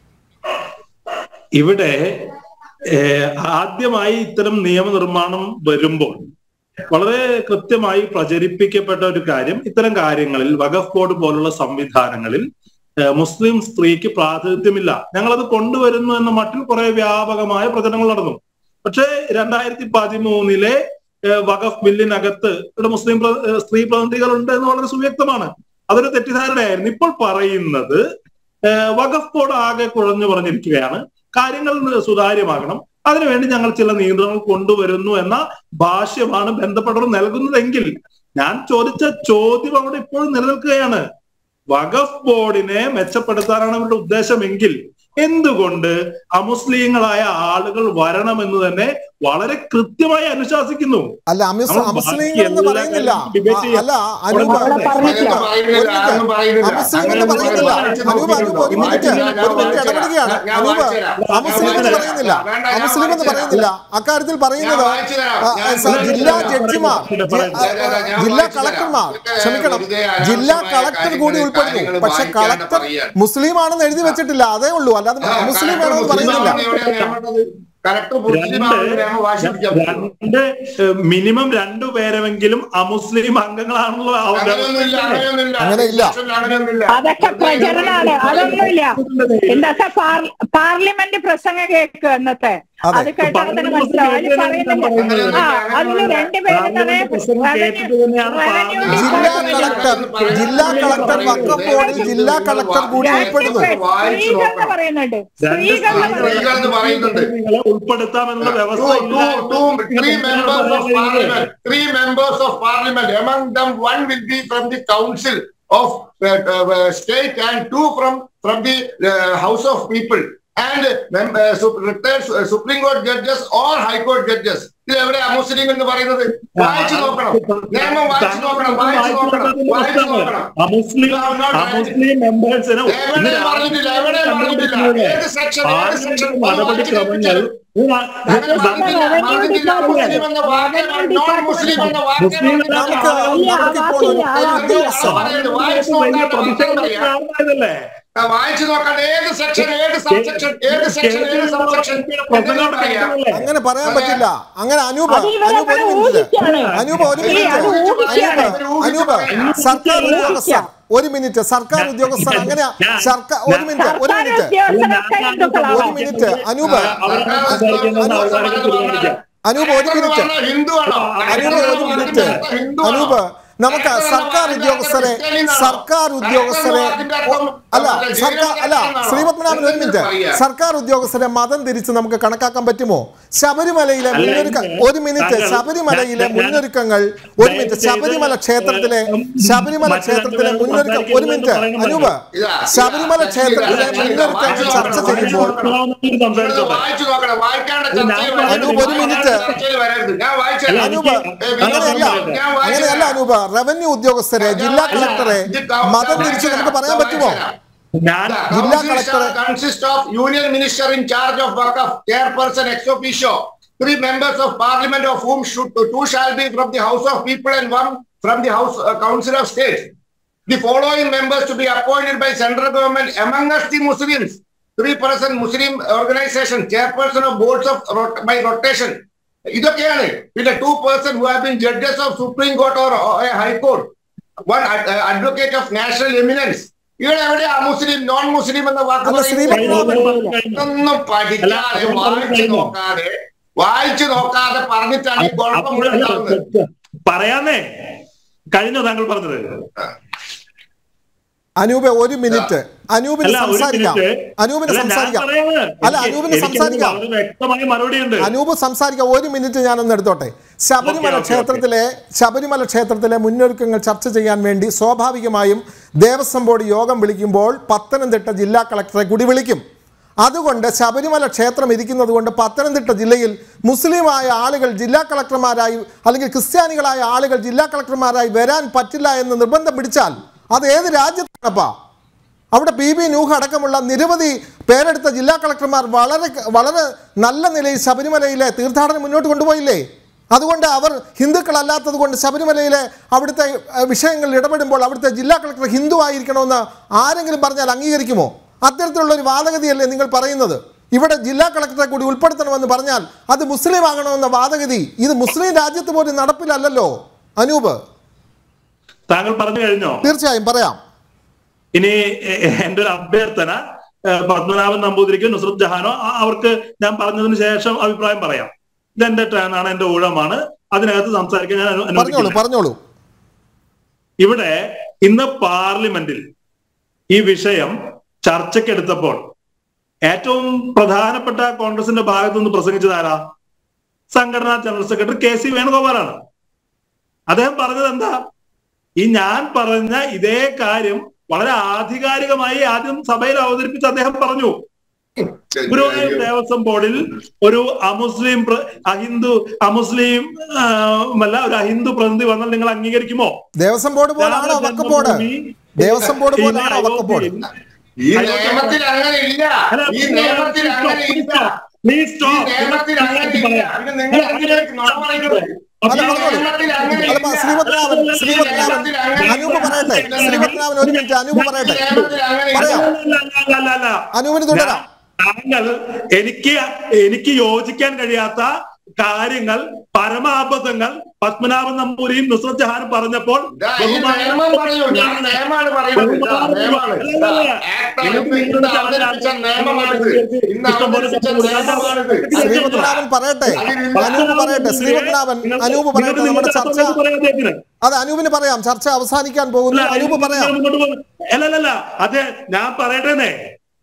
ഇവിടെ ഏഹ്, ആദ്യമായി ഇത്തരം നിയമനിർമ്മാണം വരുമ്പോൾ വളരെ കൃത്യമായി പ്രചരിപ്പിക്കപ്പെട്ട ഒരു കാര്യം ഇത്തരം കാര്യങ്ങളിൽ വഖഫ് ബോർഡ് പോലുള്ള സംവിധാനങ്ങളിൽ ഏഹ്, മുസ്ലിം സ്ത്രീക്ക് പ്രാതിനിധ്യമില്ല ഞങ്ങളത് കൊണ്ടുവരുന്നു എന്ന മട്ടിൽ കുറെ വ്യാപകമായ പ്രചരണങ്ങൾ നടന്നു പക്ഷേ രണ്ടായിരത്തി പതിമൂന്നിലെ ഏഹ്, വഖഫ് ബില്ലിനകത്ത് ഇവിടെ മുസ്ലിം പ്ര- ഏഹ്, സ്ത്രീ പ്രതിനിധികളുണ്ട് എന്ന് വളരെ സുവ്യക്തമാണ് അതൊരു തെറ്റിദ്ധാരണയായിരുന്നു ഇപ്പോൾ പറയുന്നത് ഏഹ്, വഖഫ് ബോർഡ് ആകെ കുഴഞ്ഞു പറഞ്ഞിരിക്കുകയാണ് കാര്യങ്ങൾ സുതാര്യമാകണം അതിനുവേണ്ടി ഞങ്ങൾ ചില നിയന്ത്രണങ്ങൾ കൊണ്ടുവരുന്നു എന്ന ഭാഷ്യമാണ് ബന്ധപ്പെട്ടവർ നൽകുന്നതെങ്കിൽ ഞാൻ ചോദിച്ച ചോദ്യം അവിടെ ഇപ്പോഴും നിലനിൽക്കുകയാണ് വഖഫ് ബോർഡിനെ മെച്ചപ്പെടുത്താനാണ് അവരുടെ ഉദ്ദേശമെങ്കിൽ എന്തുകൊണ്ട് അമുസ്ലിങ്ങളായ ആളുകൾ വരണമെന്ന് തന്നെ വളരെ കൃത്യമായി അനുശാസിക്കുന്നു അല്ല അമിസ് നമ്മൾ അമുസ്ലിങ്ങൾ എന്ന് ബാക്കി എല്ലാ പറയുന്നില്ല കാര്യങ്ങളും debate ആ, ചെയ്യാം. അല്ല അനൂപ് അവിടെ പറഞ്ഞിട്ടില്ല. ഒരു മിനിറ്റ്. ആരും പറയുന്നില്ല. അമുസ്ലിം അങ്ങനെ എന്ന് പറയുന്നില്ല വായിച്ച് അനൂപ് അനൂപ് ഒരു മിനിറ്റ് വായിച്ച് ഒരു മിനിറ്റ് വായിച്ച് ഇടപെടുകയാണ് ഞാൻ അനൂപ് വായിച്ച് തരാം. അമുസ്ലിം എന്ന് ഞാൻ പറയുന്നില്ല വേണ്ട, ഞാൻ അമുസ്ലിം എന്ന് വായിച്ച് പറയുന്നില്ല അക്കാര്യത്തിൽ പറയുന്നത് ഞാൻ വായിച്ച് തരാം. ആ, ഞാൻ സ- വായിച്ച് ജില്ലാ തരാം. ജഡ്ജിമാർ പറയട്ടെ, ജി- പറയട്ടെ. ആ, ഞാൻ ജില്ലാ വായിച്ച് തരാം. കളക്ടർമാർ ഇതൊക്കെ ക്ഷമിക്കണം വെറുതെ ജില്ലാ അനാവശ്യമായ കളക്ടർ കൂടി കാര്യങ്ങൾ ഉൾപ്പെടുന്നു പക്ഷെ വായിക്കാതെ കളക്ടർ പറയാൻ. മുസ്ലിം ആണെന്ന് എഴുതി വെച്ചിട്ടില്ല അതേ ഉള്ളൂ അല്ലാതെ മുസ്ലിം വേണമെന്ന് പറയുന്നില്ല കറക്റ്റ് മുസ്ലിം ആണെന്ന് നിയമം വാശിപ്പിക്കാൻ പറ്റുമോ? രണ്ട് മിനിമം രണ്ടു പേരെങ്കിലും അമുസ്ലിം അംഗങ്ങളാണല്ലോ അവരുടെ അങ്ങനെയൊന്നുമില്ല അങ്ങനെയൊന്നുമില്ല അങ്ങനെയില്ല. അങ്ങനെയൊന്നുമില്ല അതൊക്കെ പ്രചരണാണ് അതൊന്നുമില്ല ഇന്നത്തെ പാർ- പാർലമെന്റ് പ്രസംഗം കേൾക്കുക ഇന്നത്തെ അതെ. അത് കേട്ടാൽ തന്നെ മനസ്സിലാവും അതിൽ പറയുന്നുണ്ട് ആ അതില് രണ്ടുപേരും തന്നെ ജില്ലാ കളക്ടർ ജില്ലാ കളക്ടർ വക്കം ബോർഡിൽ ജില്ലാ കളക്ടർ കൂടി ഉൾപ്പെടുന്നു സ്ത്രീകൾ എന്ന് പറയുന്നുണ്ട് സ്ത്രീകൾ എന്ന് പറയുന്നുണ്ട് സ്ത്രീകൾ എന്ന് പറയുന്നുണ്ട് സ്ത്രീകളെ ഉൾപ്പെടുത്താമെന്നുള്ള Two, വ്യവസ്ഥ ഇല്ല two, two, three members of parliament. Three members of parliament. Among them, one will be from the council of uh, uh, state and two from from the uh, house of people. And mem- uh, sup- retired uh, Supreme Court judges or High Court judges. ഇത് എവിടെ അമുസ്ലിം എന്ന് പറയുന്നത് വായിച്ചു നോക്കണം നിയമം വായിച്ചു നോക്കണം വായിച്ചു നോക്കണം വായിച്ചു നോക്കണം അമുസ്ലിം അമുസ്ലിം മെമ്പേഴ്സിനെ എവിടെ പറഞ്ഞിട്ടില്ല എവിടെ പറഞ്ഞിട്ടില്ല ഏത് സെക്ഷൻ ഏത് സെക്ഷൻ നടപടിക്രമങ്ങൾ അങ്ങനെ പറഞ്ഞിട്ടില്ല പറഞ്ഞിട്ടില്ല മുസ്ലിം എന്ന വാക്ക് നോൺ മുസ്ലിം എന്ന വാക്ക് മുസ്ലിം നമുക്ക് നമുക്കിപ്പോൾ ഒരു ഒരു ഉദ്യോഗസ്ഥൻ പ്രതിഷേധത്തിലെ വായിച്ചു നോക്കാൻ ഏത് സെക്ഷൻ ഏത് സബ് സെക്ഷൻ ഏത് സെക്ഷൻ ഏത് സബ് സെക്ഷൻ അങ്ങനെ പറയാൻ പറ്റില്ല അങ്ങനെ അനൂപ് അത് ഇവരെ അനൂപ് ഒരു ഇവിടെ മിനിറ്റ് ഊഹിക്കാണ്. അനൂപ് ഒരു ഈ മിനിറ്റ് അത് ഊഹിക്കാണ്. അനൂപ് അനൂപ് സർക്കാർ ഉദ്യോഗസ്ഥർ ഒരു മിനിറ്റ് സർക്കാർ ഉദ്യോഗസ്ഥർ അങ്ങനെ സർക്കാർ ഒരു മിനിറ്റ് ഒരു സർക്കാർ മിനിറ്റ് ഉദ്യോഗസ്ഥരൊക്കെ ഹിന്ദുക്കളാണ് ഒരു മിനിറ്റ് അനൂപ് അനൂപ് ഒരു മിനിറ്റ് ഹിന്ദു ആണോ അനൂപ് ഒരു മിനിറ്റ് അനൂപ് നമുക്ക് സർക്കാർ ഉദ്യോഗസ്ഥരെ സർക്കാർ ഉദ്യോഗസ്ഥരെ അല്ല സർക്കാർ അല്ല ശ്രീപത്മനാഭൻ ഒരു മിനിറ്റ് സർക്കാർ ഉദ്യോഗസ്ഥരെ മതം തിരിച്ച് നമുക്ക് കണക്കാക്കാൻ പറ്റുമോ ശബരിമലയിലെ മുന്നൊരുക്ക ഒരു മിനിറ്റ് ശബരിമലയിലെ മുന്നൊരുക്കങ്ങൾ ഒരു മിനിറ്റ് ശബരിമല ക്ഷേത്രത്തിലെ ശബരിമല ക്ഷേത്രത്തിലെ മുന്നൊരുക്കം ഒരു മിനിറ്റ് അനൂപ് ശബരിമല ക്ഷേത്രത്തിലെ മുന്നൊരുക്കങ്ങൾ ചർച്ച ചെയ്യുമ്പോൾ വായിച്ചു നോക്കണം വായിക്കാണ്ട് അനൂപ് ഒരു മിനിറ്റ് ഞാൻ വായിച്ചു അനൂപ് അങ്ങനെയല്ല അങ്ങനെയല്ല അനൂപ് റവന്യൂ ഉദ്യോഗസ്ഥരെ ജില്ലാ കളക്ടറെ മതം തിരിച്ച് നമുക്ക് പറയാൻ പറ്റുമോ ഞാൻ ജില്ലാ കളക്ടറെ consist of union minister in charge of Wakaf, chairperson ex officio, three members of parliament of whom should, two shall be from the house of people and one from the house uh, council of state. The following members to be appointed by central government among us the Muslims. Three person Muslim organization, chairperson of boards of rot- by rotation. ഇതൊക്കെയാണ് പിന്നെ two person who have been judges of supreme court or high court one advocate of national eminence ഇവിടെ എവിടെയാ മുസ്ലിം non മുസ്ലിം എന്ന വാക്ക് അല്ല, ശ്രീ പറയുന്നത്? പത്മനാഭൻ ഇതൊന്നും പഠിക്കാതെ അല്ല, വായിച്ചു കഴിഞ്ഞോ? നോക്കാതെ വായിച്ചു നോക്കാതെ പറഞ്ഞിട്ടാണ് ഈ കുഴപ്പം മുഴുവൻ ഉണ്ടാവുന്നത് പറയാന്നേ കഴിഞ്ഞോ താങ്കൾ പറഞ്ഞത് അനൂപ് ഒരു മിനിറ്റ് അനൂപിന് അല്ല ഒരു സംസാരിക്കാം മിനിറ്റ് അനൂപിന് അല്ല ഞാൻ സംസാരിക്കാം പറയാന്ന് അല്ല, എനിക്ക് അനൂപിന് എനിക്ക് സംസാരിക്കാം. വളരെ വ്യക്തമായ മറുപടി ഉണ്ട് അനൂപ് സംസാരിക്കാം ഒരു മിനിറ്റ് ഞാനൊന്ന് എടുത്തോട്ടെ ശബരിമല ഓക്കേ, ഓക്കേ, ക്ഷേത്രത്തിലെ ശബരിമല ക്ഷേത്രത്തിലെ മുന്നൊരുക്കങ്ങൾ ചർച്ച ചെയ്യാൻ വേണ്ടി സ്വാഭാവികമായും ദേവസ്വം ബോർഡ് യോഗം വിളിക്കുമ്പോൾ പത്തനംതിട്ട ജില്ലാ കളക്ടറെ കൂടി വിളിക്കും അതുകൊണ്ട് ശബരിമല ക്ഷേത്രം ഇരിക്കുന്നത് കൊണ്ട് പത്തനംതിട്ട ജില്ലയിൽ മുസ്ലിമായ ആളുകൾ ജില്ലാ കളക്ടർമാരായി അല്ലെങ്കിൽ ക്രിസ്ത്യാനികളായ ആളുകൾ ജില്ലാ കളക്ടർമാരായി വരാൻ പറ്റില്ല എന്ന് നിർബന്ധം പിടിച്ചാൽ അത് ഏത് രാജ്യത്താണപ്പാ അവിടെ പി ബി നൂഹ് അടക്കമുള്ള നിരവധി പേരെടുത്ത ജില്ലാ കളക്ടർമാർ വളരെ വളരെ നല്ല നിലയിൽ ശബരിമലയിലെ തീർത്ഥാടനം മുന്നോട്ട് കൊണ്ടുപോയില്ലേ അതുകൊണ്ട് അവർ ഹിന്ദുക്കളല്ലാത്തത് കൊണ്ട് ശബരിമലയിലെ അവിടുത്തെ ഏഹ്, വിഷയങ്ങളിൽ ഇടപെടുമ്പോൾ അവിടുത്തെ ജില്ലാ കളക്ടർ ഹിന്ദു ആയിരിക്കണമെന്ന് ആരെങ്കിലും പറഞ്ഞാൽ അംഗീകരിക്കുമോ അത്തരത്തിലുള്ള ഒരു വാദഗതിയല്ലേ നിങ്ങൾ പറയുന്നത് ഇവിടെ ജില്ലാ കളക്ടറെ കൂടി ഉൾപ്പെടുത്തണമെന്ന് പറഞ്ഞാൽ അത് മുസ്ലിം ആകണമെന്ന വാദഗതി ഇത് മുസ്ലിം രാജ്യത്ത് പോലും നടപ്പിലല്ലല്ലോ അനൂപ് താങ്കൾ പറഞ്ഞു കഴിഞ്ഞോ തീർച്ചയായും പറയാം ഇനി എ- എ- എന്റെ ഒരു അഭ്യർത്ഥന ഏഹ്, പത്മനാഭൻ നമ്പൂതിരിക്കോ നുസ്രത് ജഹാനോ ആ- അവർക്ക് ഞാൻ പറഞ്ഞതിന് ശേഷം അഭിപ്രായം പറയാം ഇതെന്റെ ടേൺ ആണ് എന്റെ ഊഴമാണ് അതിനകത്ത് സംസാരിക്കാൻ ഞാൻ അനു- പറഞ്ഞോളൂ അനുവദിക്കില്ല പറഞ്ഞോളൂ ഇവിടെ ഇന്ന് പാർലമെന്റിൽ ഈ വിഷയം ചർച്ചയ്ക്കെടുത്തപ്പോൾ ഏറ്റവും പ്രധാനപ്പെട്ട കോൺഗ്രസിന്റെ ഭാഗത്തു നിന്ന് പ്രസംഗിച്ചത് ആരാ സംഘടനാ ജനറൽ സെക്രട്ടറി കെ സി വേണുഗോപാലാണ് അദ്ദേഹം പറഞ്ഞത് എന്താ ഈ ഞാൻ പറഞ്ഞ ഇതേ കാര്യം വളരെ ആധികാരികമായി ആദ്യം സഭയിൽ അവതരിപ്പിച്ച് അദ്ദേഹം പറഞ്ഞു ഗുരുവായൂർ ദേവസ്വം ബോർഡിൽ ഒരു അമുസ്ലിം പ്ര- അഹിന്ദു അമുസ്ലിം ആ, അല്ല ഒരു അഹിന്ദു പ്രതിനിധി വന്നാൽ നിങ്ങൾ അംഗീകരിക്കുമോ ദേവസ്വം ബോർഡ് പോലാണോ വക്കം ബോർഡ് ദേവസ്വം ബോർഡ് പോലാണോ വക്കം ബോർഡ് ഈ നിയമത്തിൽ അങ്ങനെ ഇല്ല ഈ നിയമത്തിൽ അങ്ങനെ ഇല്ല പ്ലീസ് ഈ നിയമത്തിൽ അങ്ങനെ ഇല്ല പിന്നെ നിങ്ങൾ എന്തിനാണ് നുണ പറയുന്നത് അല്ല ഈ പറഞ്ഞോളൂ നിയമത്തിൽ അങ്ങനെ അല്ല ഇല്ല. ശ്രീപത്മനാഭൻ ശ്രീപത്മനാഭൻ അനൂപ് പറയട്ടെ ശ്രീപത്മനാഭൻ ഒരു മിനിറ്റ് അനൂപ് പറയട്ടെ ഈ നിയമത്തിൽ അങ്ങനെ ഇല്ല. പറയാം അനൂപിന് തുടരാം താങ്കൾ എനിക്ക് എനിക്ക് യോജിക്കാൻ കഴിയാത്ത കാര്യങ്ങൾ പരമാബദ്ധങ്ങൾ പത്മനാഭൻ നമ്പൂരിയും നുസ്രത് ജഹാനും പറഞ്ഞപ്പോൾ ഇതാ, ഈ നിയമം പറയൂ ഞാൻ നിയമമാണ് പറയുന്നത് ഇതാ, നിയമമാണ് ഇതാ, ആക്ട് ആണ്. ഇന്ന് ഇന്ന് അവതരിപ്പിച്ച നിയമമാണിത് ഇന്ന് അവതരിപ്പിച്ച നിയമമാണിത് ശ്രീപത്മനാഭൻ പറയട്ടെ അനൂപ് പറയട്ടെ ശ്രീപത്മനാഭൻ അനൂപ് പറയട്ടെ നമ്മുടെ ചർച്ച അത് അനൂപിന് പറയാം ചർച്ച അവസാനിക്കാൻ പോകുന്നു അനൂപ് പറയാം അല്ലല്ല അതെ ഞാൻ പറയട്ടെന്നേ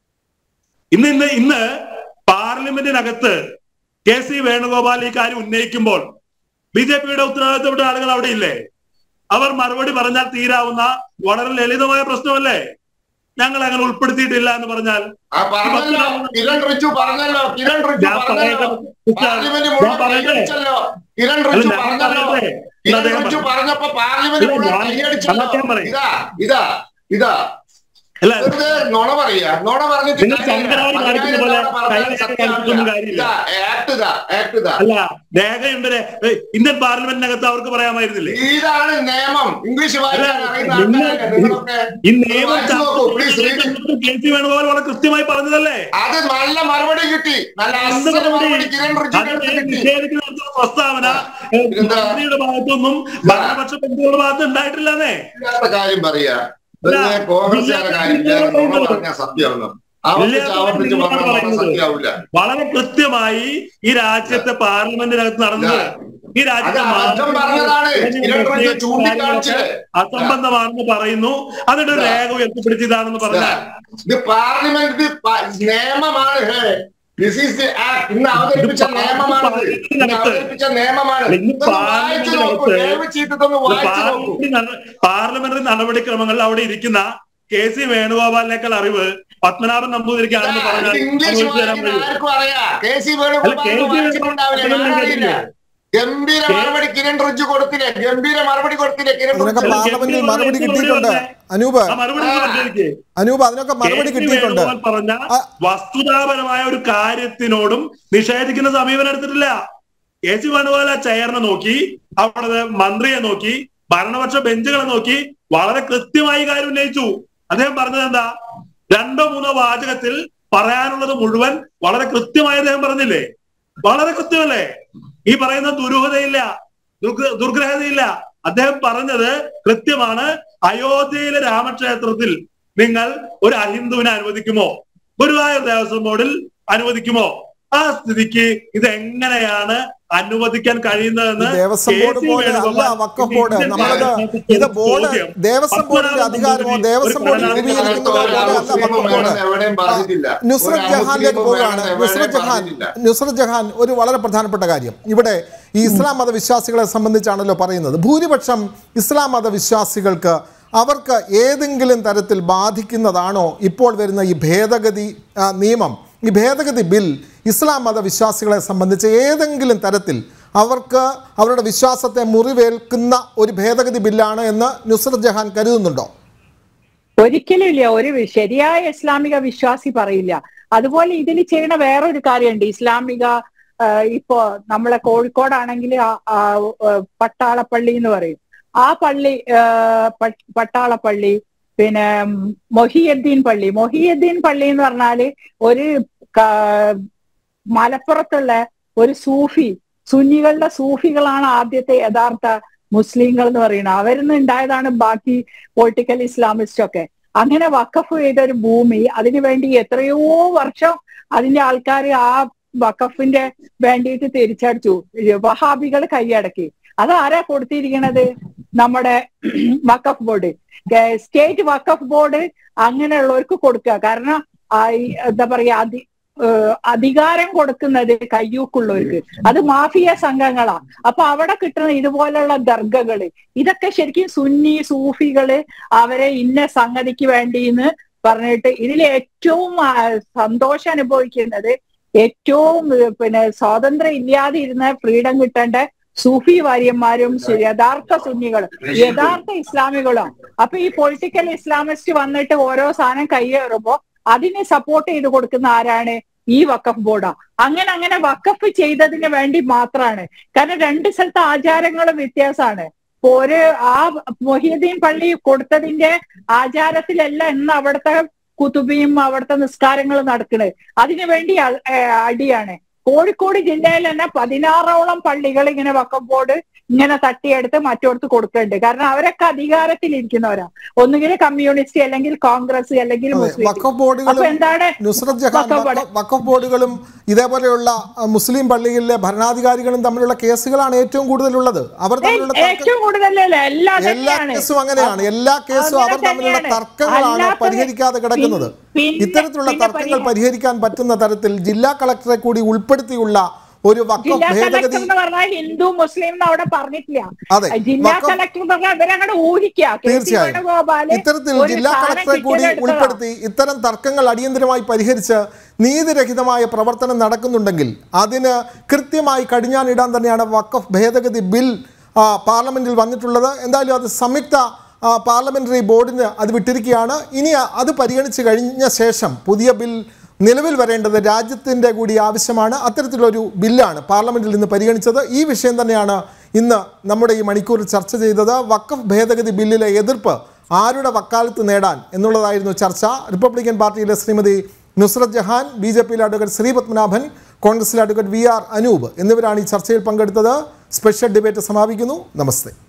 ഇന്ന് ഇന്ന് ഇന്ന് പാർലമെന്റിനകത്ത് കെ സി വേണുഗോപാൽ ഈ കാര്യം ഉന്നയിക്കുമ്പോൾ ബി ജെ പിയുടെ ഉത്തരവാദിത്തപ്പെട്ട ആളുകൾ അവിടെ ഇല്ലേ അവർ മറുപടി പറഞ്ഞാൽ തീരാവുന്ന വളരെ ലളിതമായ പ്രശ്നമല്ലേ ഞങ്ങൾ അങ്ങനെ ഉൾപ്പെടുത്തിയിട്ടില്ല എന്ന് പറഞ്ഞാൽ ആ പറഞ്ഞല്ലോ കിരൺ റിജു പറഞ്ഞല്ലോ കിരൺ റിജു ഞാൻ പറഞ്ഞല്ലോ പറയട്ടെ. പാർലമെന്റ് ഞാൻ മുഴുവൻ പറയട്ടെ. കൈയടിച്ചല്ലോ കിരൺ അല്ല, റിജു ഞാൻ പറഞ്ഞല്ലോ പറയട്ടെ. കിരൺ അദ്ദേഹം റിജു പറഞ്ഞു. പറഞ്ഞപ്പോ പാർലമെന്റ് അല്ല, മുഴുവൻ ഞാൻ- കൈയടിച്ചല്ലോ അതൊക്കെ ഞാൻ പറയും. ഇതാ ഇതാ ഇതാ അല്ല വെറുതെ നുണ പറയാ നുണ പറഞ്ഞിട്ട് നിങ്ങൾ കാര്യമില്ല. ശങ്കരാടി കാണിക്കുന്ന പോലെ മലയാളം പറഞ്ഞാൽ കൈ സത്യമാവില്ല. കാണിച്ചിട്ടൊന്നും കാര്യമില്ല. ഇതാ ആക്ട് ഇതാ ആക്ട് ഇതാ അല്ല രേഖയുണ്ട് രേ- ഏയ്, ഇന്ത്യൻ പാർലമെന്റിനകത്ത് അവർക്ക് പറയാമായിരുന്നില്ലേ ഇതാണ് നിയമം ഇംഗ്ലീഷ് വായിക്കാൻ അറിയുന്ന നിങ്ങൾ ആൾക്കാരല്ലേ നിങ്ങളൊക്കെ ഈ നിയമം വായിച്ചു നോക്കൂ please read K C Venugopal വളരെ കൃത്യമായി പറഞ്ഞതല്ലേ അത് നല്ല മറുപടി കിട്ടി നല്ല എന്ത് അസൽ മറുപടി? മറുപടി കിരൺ റിജിക്ക് അതിനെ അടുത്ത് കിട്ടി നിഷേധിക്കുന്ന തരത്തിലുള്ള പ്രസ്താവന ഏഹ്, ഇതെന്താ? മന്ത്രിയുടെ ഭാഗത്തൊന്നും ഭരണപക്ഷ ബന്ധുക്കളുടെ ഭാഗത്ത് ഉണ്ടായിട്ടില്ലെന്നേ ഇല്ലാത്ത കാര്യം പറയാ വെറുതെ കോൺഗ്രസ്സുകാരുടെ കാര്യം വേറെ നുണ പറഞ്ഞാൽ സത്യമാവുന്നു ആവർത്തിച്ച് ആവർത്തിച്ച് പറഞ്ഞാൽ നുണ സത്യമാവില്ല വളരെ കൃത്യമായി ഈ രാജ്യത്തെ പാർലമെന്റിനകത്ത് നടന്നത് ഈ രാജ്യത്തെ അത് അബദ്ധം പറഞ്ഞതാണ്. കിരൺ റിജിജു ചൂണ്ടിക്കാണിച്ചത്. അസംബന്ധമാണെന്ന് പറയുന്നു അതിന്റെ ഒരു രേഖ ഉയർത്തിപ്പിടിച്ചതാണെന്ന് പറഞ്ഞാൽ ഇത് പാർലമെന്റ് പ- നിയമമാണ് hey this is the act ഇന്ന് അവതരിപ്പിച്ച ഇത് നിയമമാണിത് ഇന്ന് പാർലമെന്റിനകത്ത് അവതരിപ്പിച്ച നിയമമാണ് ഇന്ന് ഇതൊന്ന് വായിച്ചു നോക്കൂ പാർലമെന്റിനകത്ത് ദയവ് ചെയ്തിട്ടൊന്ന് വായിച്ചു നോക്കൂ പാർലമെന്ററി നട- പാർലമെന്ററി നടപടിക്രമങ്ങളിൽ അവിടെ ഇരിക്കുന്ന കെ സി വേണുഗോപാലിനേക്കാൾ അറിവ് പത്മനാഭൻ നമ്പൂതിരിക്കാണെന്ന് പറഞ്ഞാൽ ഇത് ഇംഗ്ലീഷ് അനുവദിച്ചു തരാൻ വായിക്കുന്ന കഴിയും ആർക്കും അറിയാം കെ സി അല്ല, കെ സി വേണുഗോപാൽ വായിച്ചിട്ടുണ്ടാവില്ല വേണുഗോപാൽ ഞാൻ അറിയില്ല ഗംഭീര കെ- മറുപടി കിരൺ റിജു കൊടുത്തില്ലേ ഗംഭീര മറുപടി കൊടുത്തില്ലേ കിരൺ അതിനൊക്കെ റിജു പാർലമെന്റിൽ മറുപടി കിട്ടിയിട്ടുണ്ട് അനൂപ് ആ മറുപടി ഒന്ന് പറഞ്ഞിരിക്കെ. അനൂപ് അതിനൊക്കെ മറുപടി കെ സി കിട്ടിയിട്ടുണ്ട് വേണുഗോപാൽ പറഞ്ഞ ആ. വസ്തുതാപരമായ ഒരു കാര്യത്തിനോടും നിഷേധിക്കുന്ന സമീപനം എടുത്തിട്ടില്ല കെ സി വേണുഗോപാൽ ആ ചെയറിനെ നോക്കി അവിടെ മന്ത്രിയെ നോക്കി ഭരണപക്ഷ ബെഞ്ചുകളെ നോക്കി വളരെ കൃത്യമായി കാര്യം ഉന്നയിച്ചു അദ്ദേഹം പറഞ്ഞത് എന്താ രണ്ടോ മൂന്നോ വാചകത്തിൽ പറയാനുള്ളത് മുഴുവൻ വളരെ കൃത്യമായി അദ്ദേഹം പറഞ്ഞില്ലേ വളരെ കൃത്യമല്ലേ ഈ പറയുന്ന ദുരൂഹതയില്ല ദുർഗ്ര- ദുർഗ്രഹതയില്ല അദ്ദേഹം പറഞ്ഞത് കൃത്യമാണ് അയോധ്യയിലെ രാമക്ഷേത്രത്തിൽ നിങ്ങൾ ഒരു അഹിന്ദുവിനെ അനുവദിക്കുമോ ഗുരുവായൂർ ദേവസ്വം ബോർഡിൽ അനുവദിക്കുമോ ആ സ്ഥിതിക്ക് ഇത് എങ്ങനെയാണ് അനുവദിക്കാൻ കഴിയുന്നതെന്ന് ഈ ദേവസ്വം ബോർഡ് കെ സി പോലെ അല്ല വേണുഗോപാൽ വഖഫ് ബോർഡ് ഇന്ത്യൻ നമ്മളത് രാഷ്ട്രീയത്തിൽ ഇത് ബോർഡ് ചോദ്യം. ദേവസ്വം ബോർഡിന്റെ അധികാരമോ ദേവസ്വം ബോർഡ് ഒരു രൂപീകരിക്കുന്നത് പോലെ അല്ല മുസ്ലിമും വഖഫ് ബോർഡ് വേണം എവിടെയും പറഞ്ഞിട്ടില്ല നുസ്രത് ഒരു ജഹാനിലേക്ക് അമുസ്ലിമും പോവുകയാണ് വേണം നുസ്രത് എവിടെയും ജഹാൻ പറഞ്ഞിട്ടില്ല. നുസ്രത് ജഹാൻ ഒരു വളരെ പ്രധാനപ്പെട്ട കാര്യം ഇവിടെ ഈ ഇസ്ലാം മതവിശ്വാസികളെ സംബന്ധിച്ചാണല്ലോ പറയുന്നത് ഭൂരിപക്ഷം ഇസ്ലാം മതവിശ്വാസികൾക്ക് അവർക്ക് ഏതെങ്കിലും തരത്തിൽ ബാധിക്കുന്നതാണോ ഇപ്പോൾ വരുന്ന ഈ ഭേദഗതി ആ, നിയമം ഈ ഭേദഗതി ബിൽ ഇസ്ലാം മതവിശ്വാസികളെ സംബന്ധിച്ച് ഏതെങ്കിലും തരത്തിൽ അവർക്ക് അവരുടെ വിശ്വാസത്തെ മുറിവേൽക്കുന്ന ഒരു ഭേദഗതി ബില്ലാണ് എന്ന് നുസ്രത് ജഹാൻ കരുതുന്നുണ്ടോ ഒരിക്കലും ഇല്ല ഒരു വി- ശരിയായ ഇസ്ലാമിക വിശ്വാസി പറയില്ല അതുപോലെ ഇതിൽ ചെയ്യുന്ന വേറൊരു കാര്യമുണ്ട് ഇസ്ലാമിക ആ, ഇപ്പോ നമ്മളെ കോഴിക്കോടാണെങ്കിൽ ആ- ആ, ആ, പട്ടാളപ്പള്ളി എന്ന് പറയും ആ പള്ളി ആ, പ- പട്ടാളപ്പള്ളി പിന്നെ ഉം, മൊഹിയുദ്ദീൻ പള്ളി മൊഹിയുദ്ദീൻ പള്ളി എന്ന് പറഞ്ഞാല് ഒരു ക- മലപ്പുറത്തുള്ള ഒരു സൂഫി സുന്നികളുടെ സൂഫികളാണ് ആദ്യത്തെ യഥാർത്ഥ മുസ്ലിങ്ങൾ എന്ന് പറയുന്നത് അവരിന്ന് ഉണ്ടായതാണ് ബാക്കി പൊളിറ്റിക്കൽ ഇസ്ലാമിസ്റ്റ് ഒക്കെ അങ്ങനെ വഖഫ് ചെയ്ത ഒരു ഭൂമി അതിനു വേണ്ടി എത്രയോ വർഷം അതിന്റെ ആൾക്കാർ ആ വഖഫിന്റെ വേണ്ടിയിട്ട് തിരിച്ചടിച്ചു വഹാബികൾ കൈയടക്കി അത് ആരാ കൊടുത്തിരിക്കണത് നമ്മുടെ വഖഫ് ബോർഡ് സ്റ്റേറ്റ് വഖഫ് ബോർഡ് അങ്ങനെയുള്ളവർക്ക് കൊടുക്കുക കാരണം ആ ഈ എന്താ പറയാ അധി ഏഹ് അധികാരം കൊടുക്കുന്നത് കയ്യൂക്കുള്ളവർക്ക് അത് മാഫിയ സംഘങ്ങളാ അപ്പൊ അവിടെ കിട്ടുന്ന ഇതുപോലുള്ള ദർഗകള് ഇതൊക്കെ ശരിക്കും സുന്നി സൂഫികള് അവരെ ഇന്ന സംഗതിക്ക് വേണ്ടിന്ന് പറഞ്ഞിട്ട് ഇതിൽ ഏറ്റവും ആ, സന്തോഷം അനുഭവിക്കുന്നത് ഏറ്റവും ഏഹ്, പിന്നെ സ്വാതന്ത്ര്യം ഇല്ലാതെ ഇരുന്ന ഫ്രീഡം കിട്ടേണ്ട സൂഫി വാര്യന്മാരും സു- യഥാർത്ഥ സുന്നികളും യഥാർത്ഥ ഇസ്ലാമികളും അപ്പൊ ഈ പൊളിറ്റിക്കൽ ഇസ്ലാമിസ്റ്റ് വന്നിട്ട് ഓരോ സാധനം കയ്യേറുമ്പോ അതിനെ സപ്പോർട്ട് ചെയ്ത് കൊടുക്കുന്ന ആരാണ് ഈ വഖഫ് ബോർഡാ അങ്ങനെ അങ്ങനെ വഖഫ് ചെയ്തതിന് വേണ്ടി മാത്രമാണ് കാരണം രണ്ട് സ്ഥലത്തെ ആചാരങ്ങളും വ്യത്യാസമാണ് ഇപ്പൊ ഒരു ആ മൊഹീദ്ദീൻ പള്ളി കൊടുത്തതിന്റെ ആചാരത്തിലല്ല ഇന്ന് അവിടുത്തെ കുത്തുബിയും അവിടുത്തെ നിസ്കാരങ്ങളും നടക്കുന്നത് അതിനു വേണ്ടി അ- ഏ, അടിയാണ് കോഴിക്കോട് ജില്ലയിൽ തന്നെ പതിനാറോളം പള്ളികൾ ഇങ്ങനെ വക്കം ബോർഡ് ഇങ്ങനെ തട്ടിയെടുത്ത് മറ്റോടത്ത് കൊടുക്കുന്നുണ്ട് കാരണം അവരൊക്കെ അധികാരത്തിലിരിക്കുന്നവരാ ഒന്നുകിൽ കമ്മ്യൂണിസ്റ്റ് അല്ലെങ്കിൽ കോൺഗ്രസ് അല്ലെങ്കിൽ അതെ, മുസ്ലിം വഖഫ് അപ്പൊ ബോർഡുകളും എന്താണ് നുസ്രത് ജഹാൻ വഖഫ് ബോർഡ്. വഖഫ് വഖഫ് ബോർഡുകളും ഇതേപോലെയുള്ള അഹ്, മുസ്ലിം പള്ളികളിലെ ഭരണാധികാരികളും തമ്മിലുള്ള കേസുകളാണ് ഏറ്റവും കൂടുതലുള്ളത് അവർ തമ്മിലുള്ള തർക്ക- ഏറ്റവും കൂടുതലല്ലേ എല്ലാ എല്ലാ തന്നെയാണ് കേസും അങ്ങനെയാണ് എല്ലാ കേസും അങ്ങനെ അവർ തമ്മിലുള്ള തന്നെയാണ്. തർക്കങ്ങളാണ് അല്ലാത്തത് പരിഹരിക്കാതെ കിടക്കുന്നത് പിന്നെ- ഇത്തരത്തിലുള്ള പിന്നെ തർക്കങ്ങൾ പരിഹ- പരിഹരിക്കാൻ പറ്റുന്ന തരത്തിൽ ജില്ലാ കളക്ടറെ കൂടി ഉൾപ്പെടുത്തിയുള്ള ഒരു വഖഫ് ജില്ലാ കളക്ടർ ഭേദഗതി എന്ന് പറഞ്ഞാൽ ഹിന്ദു മുസ്ലിം എന്ന് അവിടെ പറഞ്ഞിട്ടില്ല അതെ ജില്ലാ വഖഫ് കളക്ടർ എന്ന് പറഞ്ഞാൽ ഇവരങ്ങോട്ട് ഊഹിക്കുക കെ സി തീർച്ചയായും വേണുഗോപാല് ഇത്തരത്തിൽ ഒരു ജില്ലാ സാധനം കളക്ടറെ കൂടി കിട്ടിയത് എടുത്തതാ. ഉൾപ്പെടുത്തി ഇത്തരം തർക്കങ്ങൾ അടിയന്തരമായി പരിഹരിച്ച് നീതിരഹിതമായ പ്രവർത്തനം നടക്കുന്നുണ്ടെങ്കിൽ അതിന് കൃത്യമായി കടിഞ്ഞാണിടാൻ തന്നെയാണ് വഖഫ് ഭേദഗതി ബിൽ ആ, പാർലമെന്റിൽ വന്നിട്ടുള്ളത് എന്തായാലും അത് സംയുക്ത ആ, പാർലമെന്ററി ബോർഡിന് അത് വിട്ടിരിക്കുകയാണ് ഇനി അത് പരിഗണിച്ച് കഴിഞ്ഞ ശേഷം പുതിയ ബിൽ നിലവിൽ വരേണ്ടത് രാജ്യത്തിൻ്റെ കൂടി ആവശ്യമാണ് അത്തരത്തിലൊരു ബില്ലാണ് പാർലമെന്റിൽ ഇന്ന് പരിഗണിച്ചത് ഈ വിഷയം തന്നെയാണ് ഇന്ന് നമ്മുടെ ഈ മണിക്കൂറിൽ ചർച്ച ചെയ്തത് വഖഫ് ഭേദഗതി ബില്ലിലെ എതിർപ്പ് ആരുടെ വക്കാലത്ത് നേടാൻ എന്നുള്ളതായിരുന്നു ചർച്ച റിപ്പബ്ലിക്കൻ പാർട്ടിയിലെ ശ്രീമതി നുസ്രത് ജഹാൻ ബി ജെ പിയിലെ അഡ്വക്കേറ്റ് ശ്രീ പത്മനാഭൻ കോൺഗ്രസിലെ അഡ്വക്കേറ്റ് വി ആർ അനൂപ് എന്നിവരാണ് ഈ ചർച്ചയിൽ പങ്കെടുത്തത് സ്പെഷ്യൽ ഡിബേറ്റ് സമാപിക്കുന്നു നമസ്തേ